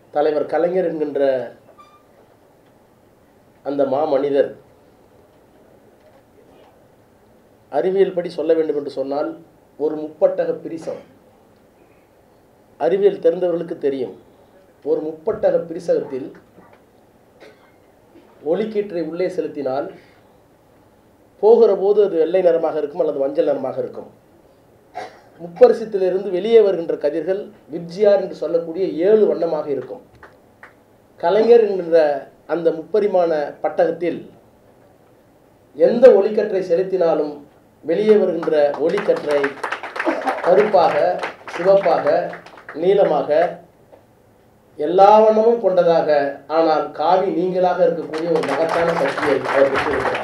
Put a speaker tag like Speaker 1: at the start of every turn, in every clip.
Speaker 1: தலைவர் கலைஞர் என்கின்ற அந்த மாமனிதர் அறிவியல் படி சொல்ல வேண்டும் என்று சொன்னால் ஒரு முப்பட்டக பிரிசம் அறிவியல் தெரிந்தவர்களுக்கு தெரியும் ஒரு முப்பட்டக பிரிசகத்தில் ஒளிக்கீற்றை உள்ளே செலுத்தினால் போகிற போது அது வெள்ளை நிறமாக இருக்கும் அல்லது மஞ்சள் நிறமாக இருக்கும் முப்பரிசத்திலிருந்து வெளியே வருகின்ற கதிர்கள் விப்ஜிஆர் என்று சொல்லக்கூடிய ஏழு வண்ணமாக இருக்கும் கலைஞர் என்கின்ற அந்த முப்பரிமாண பட்டகத்தில் எந்த ஒளிக்கற்றை செலுத்தினாலும் வெளியே வருகின்ற ஒளிக்கற்றை கருப்பாக சிவப்பாக நீலமாக எல்லா வண்ணமும் கொண்டதாக ஆனால் காவி நீங்களாக இருக்கக்கூடிய ஒரு மகத்தான சக்தியை அவர் பெற்றிருக்கிறார்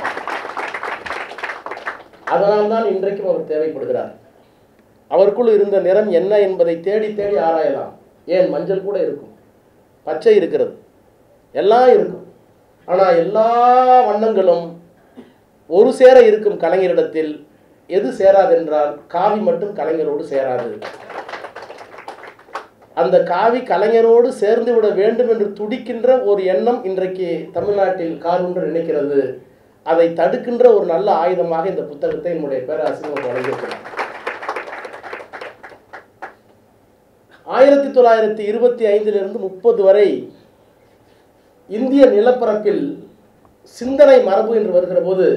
Speaker 1: அதனால்தான் இன்றைக்கும் அவர் தேவைப்படுகிறார் அவருக்குள் இருந்த நிறம் என்ன என்பதை தேடி தேடி ஆராயலாம் ஏன் மஞ்சள் கூட இருக்கும் பச்சை இருக்கிறது எல்லாம் இருக்கும் ஆனால் எல்லா வண்ணங்களும் ஒரு சேர இருக்கும் கலைஞரிடத்தில் எது சேராது என்றால் காவி மட்டும் கலைஞரோடு சேராது அந்த காவி கலைஞரோடு சேர்ந்து விட வேண்டும் என்று துடிக்கின்ற ஒரு எண்ணம் இன்றைக்கு தமிழ்நாட்டில் காலொன்று நினைக்கிறது அதை தடுக்கின்ற ஒரு நல்ல ஆயுதமாக இந்த புத்தகத்தை என்னுடைய பேராசிரியர் வழங்கியிருக்கிறார் ஆயிரத்தி தொள்ளாயிரத்தி இருபத்தி ஐந்திலிருந்து முப்பது வரை இந்திய நிலப்பரப்பில் சிந்தனை மரபு என்று வருகிற போது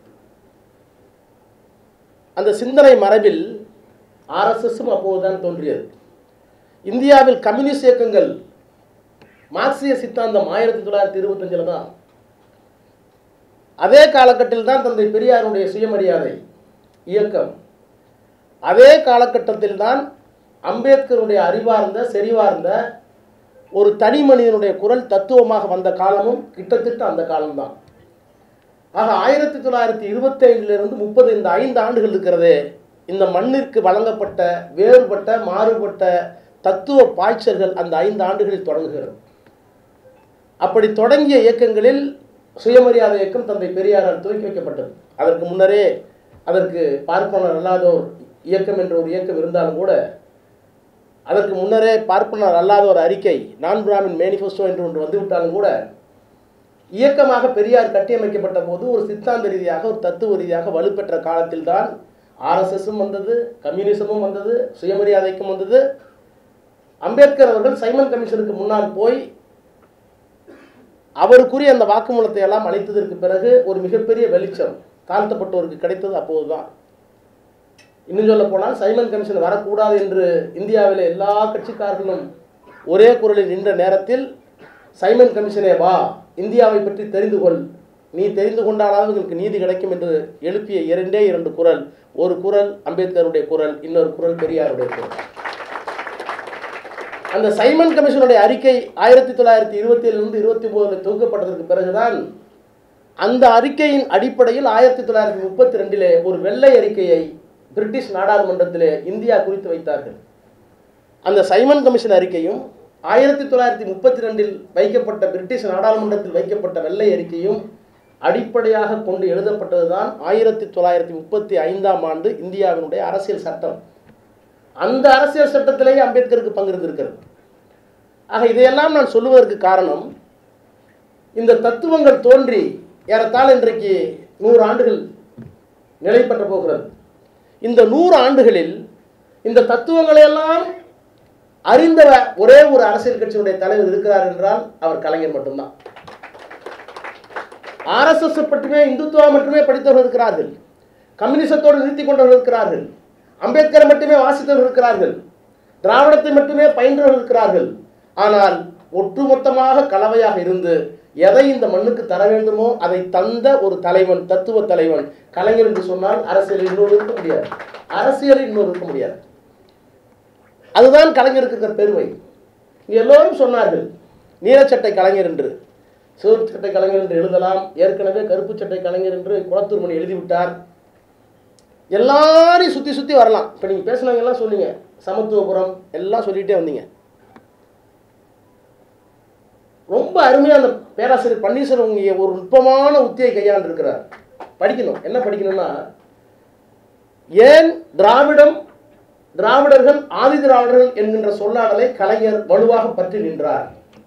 Speaker 1: அந்த சிந்தனை மரபில் ஆர்எஸ்எஸும் அப்போதுதான் தோன்றியது இந்தியாவில் கம்யூனிஸ்ட் இயக்கங்கள் மார்க்சிய சித்தாந்தம் ஆயிரத்தி தொள்ளாயிரத்தி இருபத்தஞ்சில் தான் அதே காலகட்டத்தில் தான் தந்தை பெரியாருடைய சுயமரியாதை இயக்கம் அதே காலகட்டத்தில் தான் அம்பேத்கருடைய அறிவார்ந்த செறிவார்ந்த ஒரு தனி மனிதனுடைய குரல் தத்துவமாக வந்த காலமும் கிட்டத்தட்ட அந்த காலம்தான் ஆக ஆயிரத்தி தொள்ளாயிரத்தி இருபத்தி ஐந்திலிருந்து முப்பது இந்த ஐந்து ஆண்டுகள் இருக்கிறதே இந்த மண்ணிற்கு வழங்கப்பட்ட வேறுபட்ட மாறுபட்ட தத்துவ பாய்ச்சல்கள் அந்த ஐந்து ஆண்டுகளில் தொடங்குகிறது அப்படி தொடங்கிய இயக்கங்களில் சுயமரியாதை இயக்கம் தந்தை பெரியாரால் துவக்கி வைக்கப்பட்டது அதற்கு முன்னரே அதற்கு பார்ப்பனர் அல்லாதோர் இயக்கம் என்ற ஒரு இயக்கம் இருந்தாலும் கூட அதற்கு முன்னரே பார்ப்பனர் அல்லாத ஒரு அறிக்கை நான் பிராமின் மேனிஃபெஸ்டோ என்று ஒன்று வந்துவிட்டாலும் கூட இயக்கமாக பெரியார் கட்டியமைக்கப்பட்ட போது ஒரு சித்தாந்த ரீதியாக ஒரு தத்துவ ரீதியாக வலுப்பெற்ற காலத்தில் தான் ஆர்எஸ்எஸும் வந்தது கம்யூனிசமும் வந்தது சுயமரியாதைக்கும் வந்தது அம்பேத்கர் அவர்கள் சைமன் கமிஷனுக்கு முன்னால் போய் அவருக்குரிய அந்த வாக்குமூலத்தை எல்லாம் அளித்ததற்கு பிறகு ஒரு மிகப்பெரிய வெளிச்சம் தாழ்த்தப்பட்டோருக்கு கிடைத்தது அப்போதுதான் இன்னும் சொல்ல போனால் சைமன் கமிஷன் வரக்கூடாது என்று இந்தியாவில் எல்லா கட்சிக்காரர்களும் ஒரே குரலில் நின்ற நேரத்தில் சைமன் கமிஷனே வா இந்தியாவை பற்றி தெரிந்து கொள் நீ தெரிந்து கொண்டாலாவது உங்களுக்கு நீதி கிடைக்கும் என்று எழுப்பிய இரண்டே இரண்டு குரல் ஒரு குரல் அம்பேத்கருடைய குரல் இன்னொரு குரல் பெரியாருடைய குரல் அந்த சைமன் கமிஷனுடைய அறிக்கை ஆயிரத்தி தொள்ளாயிரத்தி இருபத்தி ஏழுலேருந்து இருபத்தி ஒன்பதில் தொகுக்கப்பட்டதற்கு பிறகுதான் அந்த அறிக்கையின் அடிப்படையில் ஆயிரத்தி தொள்ளாயிரத்தி முப்பத்தி ரெண்டிலே ஒரு வெள்ளை அறிக்கையை பிரிட்டிஷ் நாடாளுமன்றத்திலே இந்தியா குறித்து வைத்தார்கள் அந்த சைமன் கமிஷன் அறிக்கையும் ஆயிரத்தி தொள்ளாயிரத்தி முப்பத்தி ரெண்டில் வைக்கப்பட்ட பிரிட்டிஷ் நாடாளுமன்றத்தில் வைக்கப்பட்ட வெள்ளை அறிக்கையும் அடிப்படையாக கொண்டு எழுதப்பட்டதுதான் ஆயிரத்தி தொள்ளாயிரத்தி முப்பத்தி ஐந்தாம் ஆண்டு இந்தியாவினுடைய அரசியல் சட்டம் அந்த அரசியல் சட்டத்திலேயே அம்பேத்கருக்கு பங்கிருந்திருக்கிறது ஆக இதையெல்லாம் நான் சொல்லுவதற்கு காரணம் இந்த தத்துவங்கள் தோன்றி ஏறத்தாழ இன்றைக்கு நூறு ஆண்டுகள் நிலை பெற்ற போகிறது இந்த நூறு ஆண்டுகளில் இந்த தத்துவங்களை எல்லாம் அறிந்த ஒரே ஒரு அரசியல் கட்சியினுடைய தலைவர் இருக்கிறார் என்றால் அவர் கலைஞர் மட்டும்தான் ஆர்எஸ்எஸ் மட்டுமே இந்துத்துவா மட்டுமே படித்தவர்கள் இருக்கிறார்கள் கம்யூனிசத்தோடு நிறுத்தி கொண்டவர்கள் இருக்கிறார்கள் அம்பேத்கரை மட்டுமே வாசித்தவர்கள் இருக்கிறார்கள் திராவிடத்தை மட்டுமே பயின்றவர்கள் இருக்கிறார்கள் ஆனால் ஒட்டுமொத்தமாக கலவையாக இருந்து எதை இந்த மண்ணுக்கு தர வேண்டுமோ அதை தந்த ஒரு தலைவன் தத்துவ தலைவன் கலைஞர் என்று சொன்னால் அரசியலில் இன்னொரு இருக்க முடியாது அரசியலில் இன்னொரு இருக்க முடியாது அதுதான் கலைஞருக்கு இருக்கிற பெருமை இங்க எல்லோரும் சொன்னார்கள் நீலச்சட்டை கலைஞர் என்று சிவப்பு சட்டை கலைஞர் என்று எழுதலாம் ஏற்கனவே கருப்பு சட்டை கலைஞர் என்று குளத்தூர் மணி எழுதிவிட்டார் எல்லாரையும் சுற்றி சுற்றி வரலாம் இப்போ நீங்கள் பேசுனவங்க எல்லாம் சொன்னீங்க சமத்துவபுரம் எல்லாம் சொல்லிகிட்டே வந்தீங்க ரொம்ப அருமையாக அந்த பேராசிரியர் பன்னீர்செல்வம் இங்கே ஒரு நுட்பமான உத்தியை கையாண்டு இருக்கிறார் படிக்கணும் என்ன படிக்கணும்னா ஏன் திராவிடம் திராவிடர்கள் ஆதி திராவிடர்கள் என்கின்ற சொல்லாடலை கலைஞர் வலுவாக பற்றி நின்றார்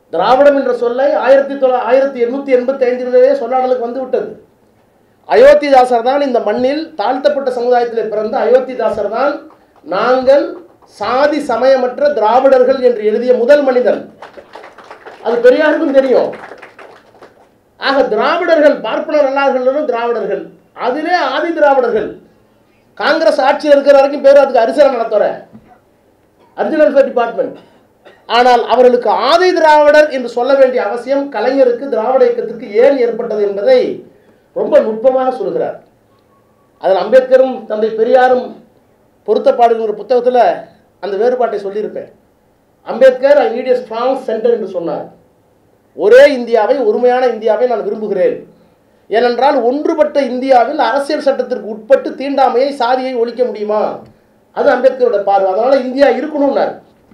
Speaker 1: திராவிடம் என்ற சொல்லை ஆயிரத்தி தொள்ளா ஆயிரத்தி எண்ணூற்றி எண்பத்தி ஐந்திலேயே சொல்லாடலுக்கு வந்து விட்டது அயோத்திதாசர் தான் இந்த மண்ணில் தாழ்த்தப்பட்ட சமுதாயத்தில் பிறந்த அயோத்திதாசர் தான் நாங்கள் சாதி சமயமற்ற திராவிடர்கள் என்று எழுதிய முதல் மனிதன் அது பெரியாருக்கும் தெரியும் ஆக திராவிடர்கள் பார்ப்பனர் அல்லாதவர்களும் திராவிடர்கள் அதிலே ஆதி திராவிடர்கள் காங்கிரஸ் ஆட்சியில் இருக்கிற வரைக்கும் பேர் அதுக்கு அரிசனம் நடத்துற அர்ஜுன் வெல்ஃபேர் டிபார்ட்மெண்ட் ஆனால் அவர்களுக்கு ஆதி திராவிடர் என்று சொல்ல வேண்டிய அவசியம் கலைஞருக்கு திராவிட இயக்கத்திற்கு ஏன் ஏற்பட்டது என்பதை ரொம்ப நுட்பமாக சொல்கிறார் அதில் அம்பேத்கரும் தந்தை பெரியாரும் பொருத்தப்பாடுங்கிற புத்தகத்தில் அந்த வேறுபாட்டை சொல்லியிருப்பேன் Ambedkar I need a strong centre என்று சொன்னார் ஒரே இந்தியாவை ஒருமையான இந்தியாவை நான் விரும்புகிறேன் ஏனென்றால் ஒன்றுபட்ட இந்தியாவில் அரசியல் சட்டத்திற்கு உட்பட்டு தீண்டாமையை சாதியை ஒழிக்க முடியுமா அது அம்பேத்கரோட பார்வை அதனால இந்தியா இருக்கணும்னார்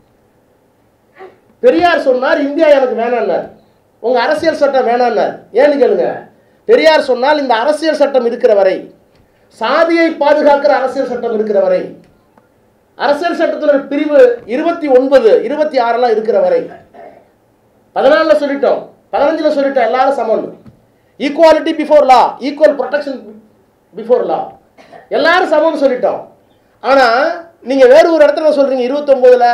Speaker 1: பெரியார் சொன்னார் இந்தியா எனக்கு வேணான்னார் உங்க அரசியல் சட்டம் வேணான்னார் ஏன்னு கேளுங்க பெரியார் சொன்னால் இந்த அரசியல் சட்டம் இருக்கிற வரை சாதியை பாதுகாக்கிற அரசியல் சட்டம் இருக்கிற வரை அரசியல் சட்டத்தில் பிரிவு இருபத்தி ஒன்பது இருபத்தி ஆறெல்லாம் இருக்கிற வரை பதினாலில் சொல்லிட்டோம் பதினஞ்சில் சொல்லிட்டோம் எல்லாரும் சமம் equality before law equal protection before law எல்லாரும் சமம்னு சொல்லிட்டோம் ஆனால் நீங்கள் வேறு ஒரு இடத்துல சொல்கிறீங்க இருபத்தொம்போதில்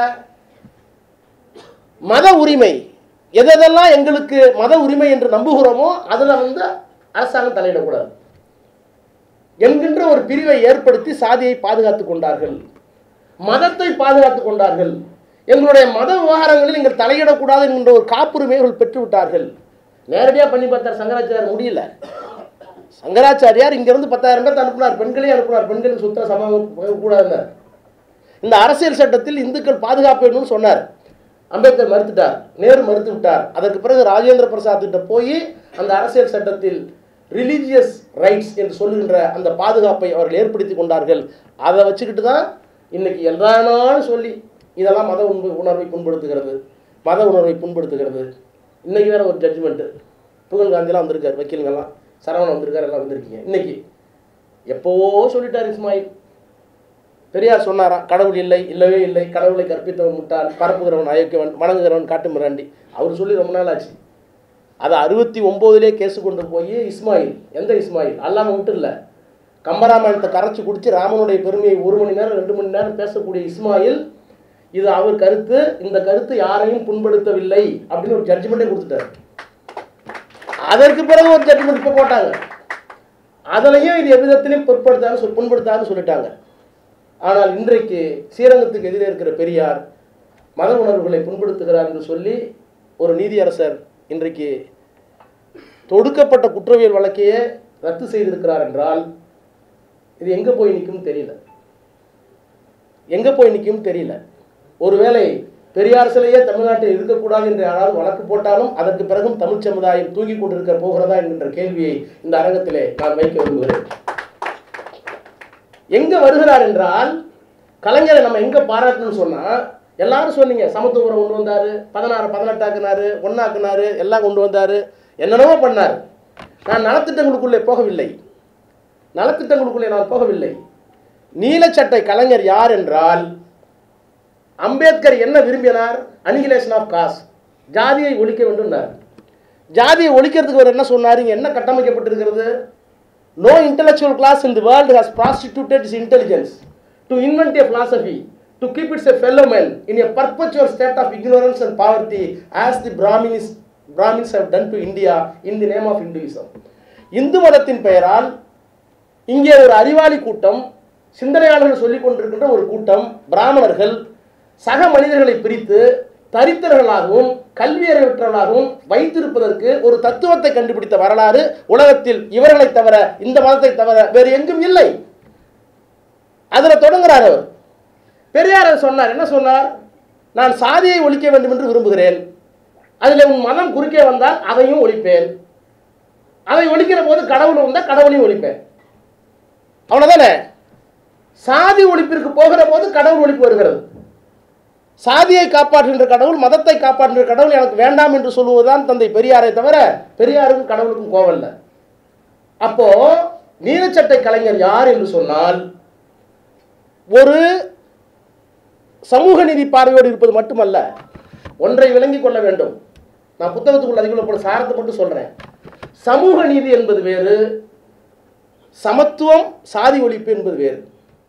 Speaker 1: மத உரிமை எதெல்லாம் எங்களுக்கு மத உரிமை என்று நம்புகிறோமோ அதில் வந்து அரசாங்கம் தலையிடக்கூடாது என்கின்ற ஒரு பிரிவை ஏற்படுத்தி சாதியை பாதுகாத்துக் கொண்டார்கள் மதத்தை பாதுகாத்துக் கொண்டார்கள் எங்களுடைய மத விவகாரங்களில் நீங்கள் தலையிடக்கூடாது என்கின்ற ஒரு காப்புரிமை அவர்கள் பெற்று விட்டார்கள் நேரடியாக பண்ணி பார்த்தார் சங்கராச்சாரியார் முடியல சங்கராச்சாரியார் இங்கிருந்து பத்தாயிரம் பேர் அனுப்புனார் பெண்களையும் அனுப்புனார் பெண்களுக்கு சுத்த சமம் கூடாதுன்னார் இந்த அரசியல் சட்டத்தில் இந்துக்கள் பாதுகாப்பு வேணும்னு சொன்னார் அம்பேத்கர் மறுத்துட்டார் நேரு மறுத்து விட்டார் அதற்கு பிறகு ராஜேந்திர பிரசாத் கிட்ட போய் அந்த அரசியல் சட்டத்தில் ரிலீஜியஸ் ரைட்ஸ் என்று சொல்லுகின்ற அந்த பாதுகாப்பை அவர்கள் ஏற்படுத்தி கொண்டார்கள் அதை வச்சுக்கிட்டு தான் இன்னைக்கு எல்லாரும் சொல்லி இதெல்லாம் மத உண்பு உணர்வை புண்படுத்துகிறது மத உணர்வை புண்படுத்துகிறது இன்னைக்கு வேற ஒரு ஜட்ஜ்மெண்ட்டு புகழ் காந்திலாம் வந்திருக்காரு வக்கீலுங்கெல்லாம் சரவணன் வந்திருக்காரு எல்லாம் வந்திருக்கீங்க இன்னைக்கு எப்போவோ சொல்லிட்டார் இஸ்மாயில் பெரியார் சொன்னாராம் கடவுள் இல்லை இல்லவே இல்லை கடவுளை கற்பித்தவன் முட்டாள் பரப்புகிறவன் அயோக்கியவன் வணங்குகிறவன் காட்டு மிராண்டி அவர் சொல்லி ரொம்ப நாள் ஆச்சு அதை அறுபத்தி ஒம்போதுலேயே கேஸ் கொண்டு போய் இஸ்மாயில் எந்த இஸ்மாயில் அல்லாம விட்டு இல்லை கம்பராமாயணத்தை கரைச்சி குடிச்சு ராமனுடைய பெருமையை ஒரு மணி நேரம் ரெண்டு மணி நேரம் பேசக்கூடிய இஸ்மாயில் இது அவர் கருத்து இந்த கருத்து யாரையும் புண்படுத்தவில்லை அப்படின்னு ஒரு ஜட்ஜ்மெண்ட்டே கொடுத்துட்டாரு அதற்கு பிறகு ஒரு ஜட்ஜ்மெண்ட் இப்போ போட்டாங்க அதுலயும் இது எவ்விதத்திலையும் பொருட்படுத்தான்னு சொல் புண்படுத்தான்னு சொல்லிட்டாங்க ஆனால் இன்றைக்கு ஸ்ரீரங்கத்துக்கு எதிரே இருக்கிற பெரியார் மத உணர்வுகளை புண்படுத்துகிறார் என்று சொல்லி ஒரு நீதியரசர் இன்றைக்கு தொடுக்கப்பட்ட குற்றவியல் வழக்கையே ரத்து செய்திருக்கிறார் என்றால் இது எங்கே போய் நிற்கும் தெரியல எங்கே போய் நிற்கும் தெரியல ஒருவேளை பெரியார் சிலையே தமிழ்நாட்டில் இருக்கக்கூடாது என்று யாராவது வழக்கு போட்டாலும் அதற்கு பிறகும் தமிழ் சமுதாயம் தூங்கி கொண்டிருக்க போகிறதா என்கின்ற கேள்வியை இந்த அரங்கத்திலே நான் வைக்க விரும்புகிறேன் எங்க வருகிறார் என்றால் கலைஞரை நம்ம எங்க பாராட்டணும்னு சொன்னா எல்லாரும் சொன்னீங்க சமத்துவபுரம் கொண்டு வந்தாரு பதினாறு பதினெட்டாக்குனாரு ஒன்னாக்குனாரு எல்லாம் கொண்டு வந்தாரு என்னென்னவோ பண்ணார் நான் நலத்திட்டங்களுக்குள்ளே போகவில்லை நலத்திட்டங்களுக்குள்ளே நான் போகவில்லை நீலச்சட்டை கலைஞர் யார் என்றால் அம்பேத்கர் என்ன விரும்பினார் அனிகிலேஷன் ஆஃப் காஸ்ட் ஜாதியை ஒழிக்க வேண்டும்னார் ஜாதியை ஒழிக்கிறதுக்கு அவர் என்ன சொன்னார் இங்க என்ன கட்டமைக்கப்பட்டிருக்கிறது no intellectual class in the world has prostituted its intelligence to invent a philosophy to keep its a fellow man in a perpetual state of ignorance and poverty as the Brahmins Brahmins have done to India in the name of Hinduism. இந்து மதத்தின் பெயரால் இங்கே ஒரு அறிவாளி கூட்டம் சிந்தனையாளர்கள் சொல்லிக் கொண்டிருக்கின்ற ஒரு கூட்டம் பிராமணர்கள் சக மனிதர்களை பிரித்து தரித்திரர்களாகவும் கல்வியறிவற்றவர்களாகவும் வைத்திருப்பதற்கு ஒரு தத்துவத்தை கண்டுபிடித்த வரலாறு உலகத்தில் இவர்களை தவிர இந்த மதத்தை தவிர வேறு எங்கும் இல்லை அதுல தொடங்குறார் அவர் பெரியார் அதை சொன்னார் என்ன சொன்னார் நான் சாதியை ஒழிக்க வேண்டும் என்று விரும்புகிறேன் அதில் உன் மதம் குறுக்கே வந்தால் அதையும் ஒழிப்பேன் அதை ஒழிக்கிற போது கடவுள் வந்தால் கடவுளையும் ஒழிப்பேன் அவ்வளவுதானே சாதி ஒழிப்பிற்கு போகிற போது கடவுள் ஒழிப்பு வருகிறது சாதியை காப்பாற்றுகின்ற கடவுள் மதத்தை காப்பாற்றுகின்ற கடவுள் எனக்கு வேண்டாம் என்று சொல்லுவதுதான் தந்தை பெரியாரை தவிர பெரியாருக்கும் கடவுளுக்கும் கோவம் இல்லை அப்போ நீலச்சட்டை கலைஞர் யார் என்று சொன்னால் ஒரு சமூக நீதி பார்வையோடு இருப்பது மட்டுமல்ல ஒன்றை விளங்கிக் கொள்ள வேண்டும் நான் புத்தகத்துக்குள்ள அதிகமாக போட சாரத்தை மட்டும் சொல்றேன் சமூக நீதி என்பது வேறு சமத்துவம் சாதி ஒழிப்பு என்பது வேறு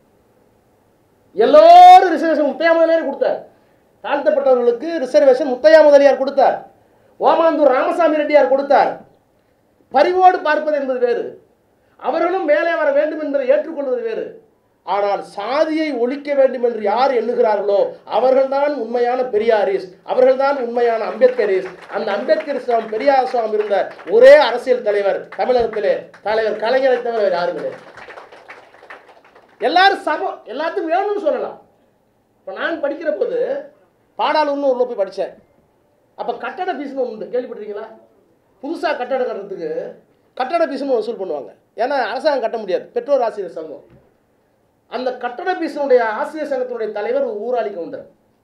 Speaker 1: எல்லோரும் ரிசர்வேஷன் முத்தையா முதலியார் கொடுத்தார் தாழ்த்தப்பட்டவர்களுக்கு ரிசர்வேஷன் முத்தையா முதலியார் கொடுத்தார் ஓமாந்தூர் ராமசாமி ரெட்டியார் கொடுத்தார் பரிவோடு பார்ப்பது என்பது வேறு அவர்களும் மேலே வர வேண்டும் என்பதை ஏற்றுக்கொள்வது வேறு ஆனால் சாதியை ஒழிக்க வேண்டும் என்று யார் எண்ணுகிறார்களோ அவர்கள்தான் உண்மையான பெரியாரிஸ் அவர்கள்தான் உண்மையான அம்பேத்கரிஸ் அந்த அம்பேத்கரிசம் பெரியாரிசம் இருந்த ஒரே அரசியல் தலைவர் தமிழகத்திலே தலைவர் கலைஞரை தவிர வேறு யாரும் கிடையாது எல்லாரும் சமம் எல்லாத்துக்கும் வேணும்னு சொல்லலாம் இப்போ நான் படிக்கிற போது பாடாளூர்னு உள்ள போய் படித்தேன் அப்போ கட்டட ஃபீஸ்னு ஒன்று உண்டு கேள்விப்பட்டிருக்கீங்களா புதுசாக கட்டடம் கட்டுறதுக்கு கட்டட ஃபீஸ்னு வசூல் பண்ணுவாங்க ஏன்னா அரசாங்கம் கட்ட முடியாது பெற்றோர் ஆசிரியர் சங்கம் அந்த கட்டட ஃபீஸினுடைய ஆசிரியர் சங்கத்தினுடைய தலைவர் ஒரு ஊராளி கவுண்டர்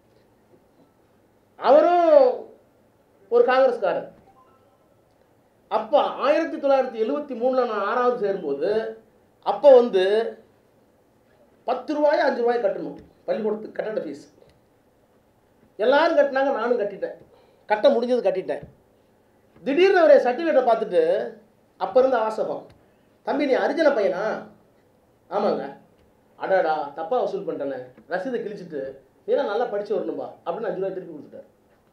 Speaker 1: அவரும் ஒரு காங்கிரஸ்காரர் அப்போ ஆயிரத்தி தொள்ளாயிரத்தி எழுவத்தி மூணில் நான் ஆறாவது சேரும்போது அப்போ வந்து பத்து ரூபாய் அஞ்சு ரூபாய் கட்டணும் பள்ளிக்கூடத்துக்கு கட்டட ஃபீஸ் எல்லாரும் கட்டினாங்க நானும் கட்டிட்டேன் கட்ட முடிஞ்சது கட்டிட்டேன் திடீர்னு ஒரு சர்டிஃபிகேட்டை பார்த்துட்டு அப்போ இருந்த வாசகம் தம்பி நீ அரிஜன பையனா ஆமாங்க அடாடா தப்பாக வசூல் பண்ணிட்டேனே ரசீதை கிழிச்சிட்டு நீலாம் நல்லா படிச்சு வரணும்பா அப்படின்னு அஞ்சு ரூபாய் திருப்பி கொடுத்துட்டார்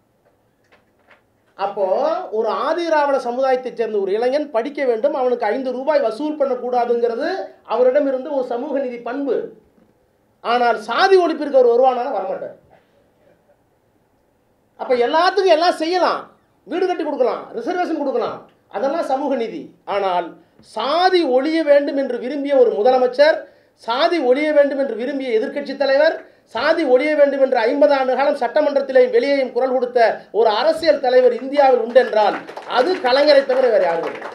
Speaker 1: அப்போ ஒரு ஆதிராவண சமுதாயத்தைச் சேர்ந்த ஒரு இளைஞன் படிக்க வேண்டும் அவனுக்கு ஐந்து ரூபாய் வசூல் பண்ணக்கூடாதுங்கிறது அவரிடம் இருந்து ஒரு சமூக நீதி பண்பு ஆனால் சாதி ஒழிப்பிற்கு அவர் வருவானாலும் வரமாட்டார் அப்ப எல்லாத்துக்கும் எல்லாம் செய்யலாம் வீடு கட்டி கொடுக்கலாம் ரிசர்வேஷன் கொடுக்கலாம் அதெல்லாம் சமூக நீதி ஆனால் சாதி ஒழிய வேண்டும் என்று விரும்பிய ஒரு முதலமைச்சர் சாதி ஒழிய வேண்டும் என்று விரும்பிய எதிர்க்கட்சி தலைவர் சாதி ஒழிய வேண்டும் என்று ஐம்பது ஆண்டு காலம் சட்டமன்றத்திலேயும் வெளியேயும் குரல் கொடுத்த ஒரு அரசியல் தலைவர் இந்தியாவில் உண்டென்றால் அது கலைஞரை தவிர வேற யாரும் இல்லை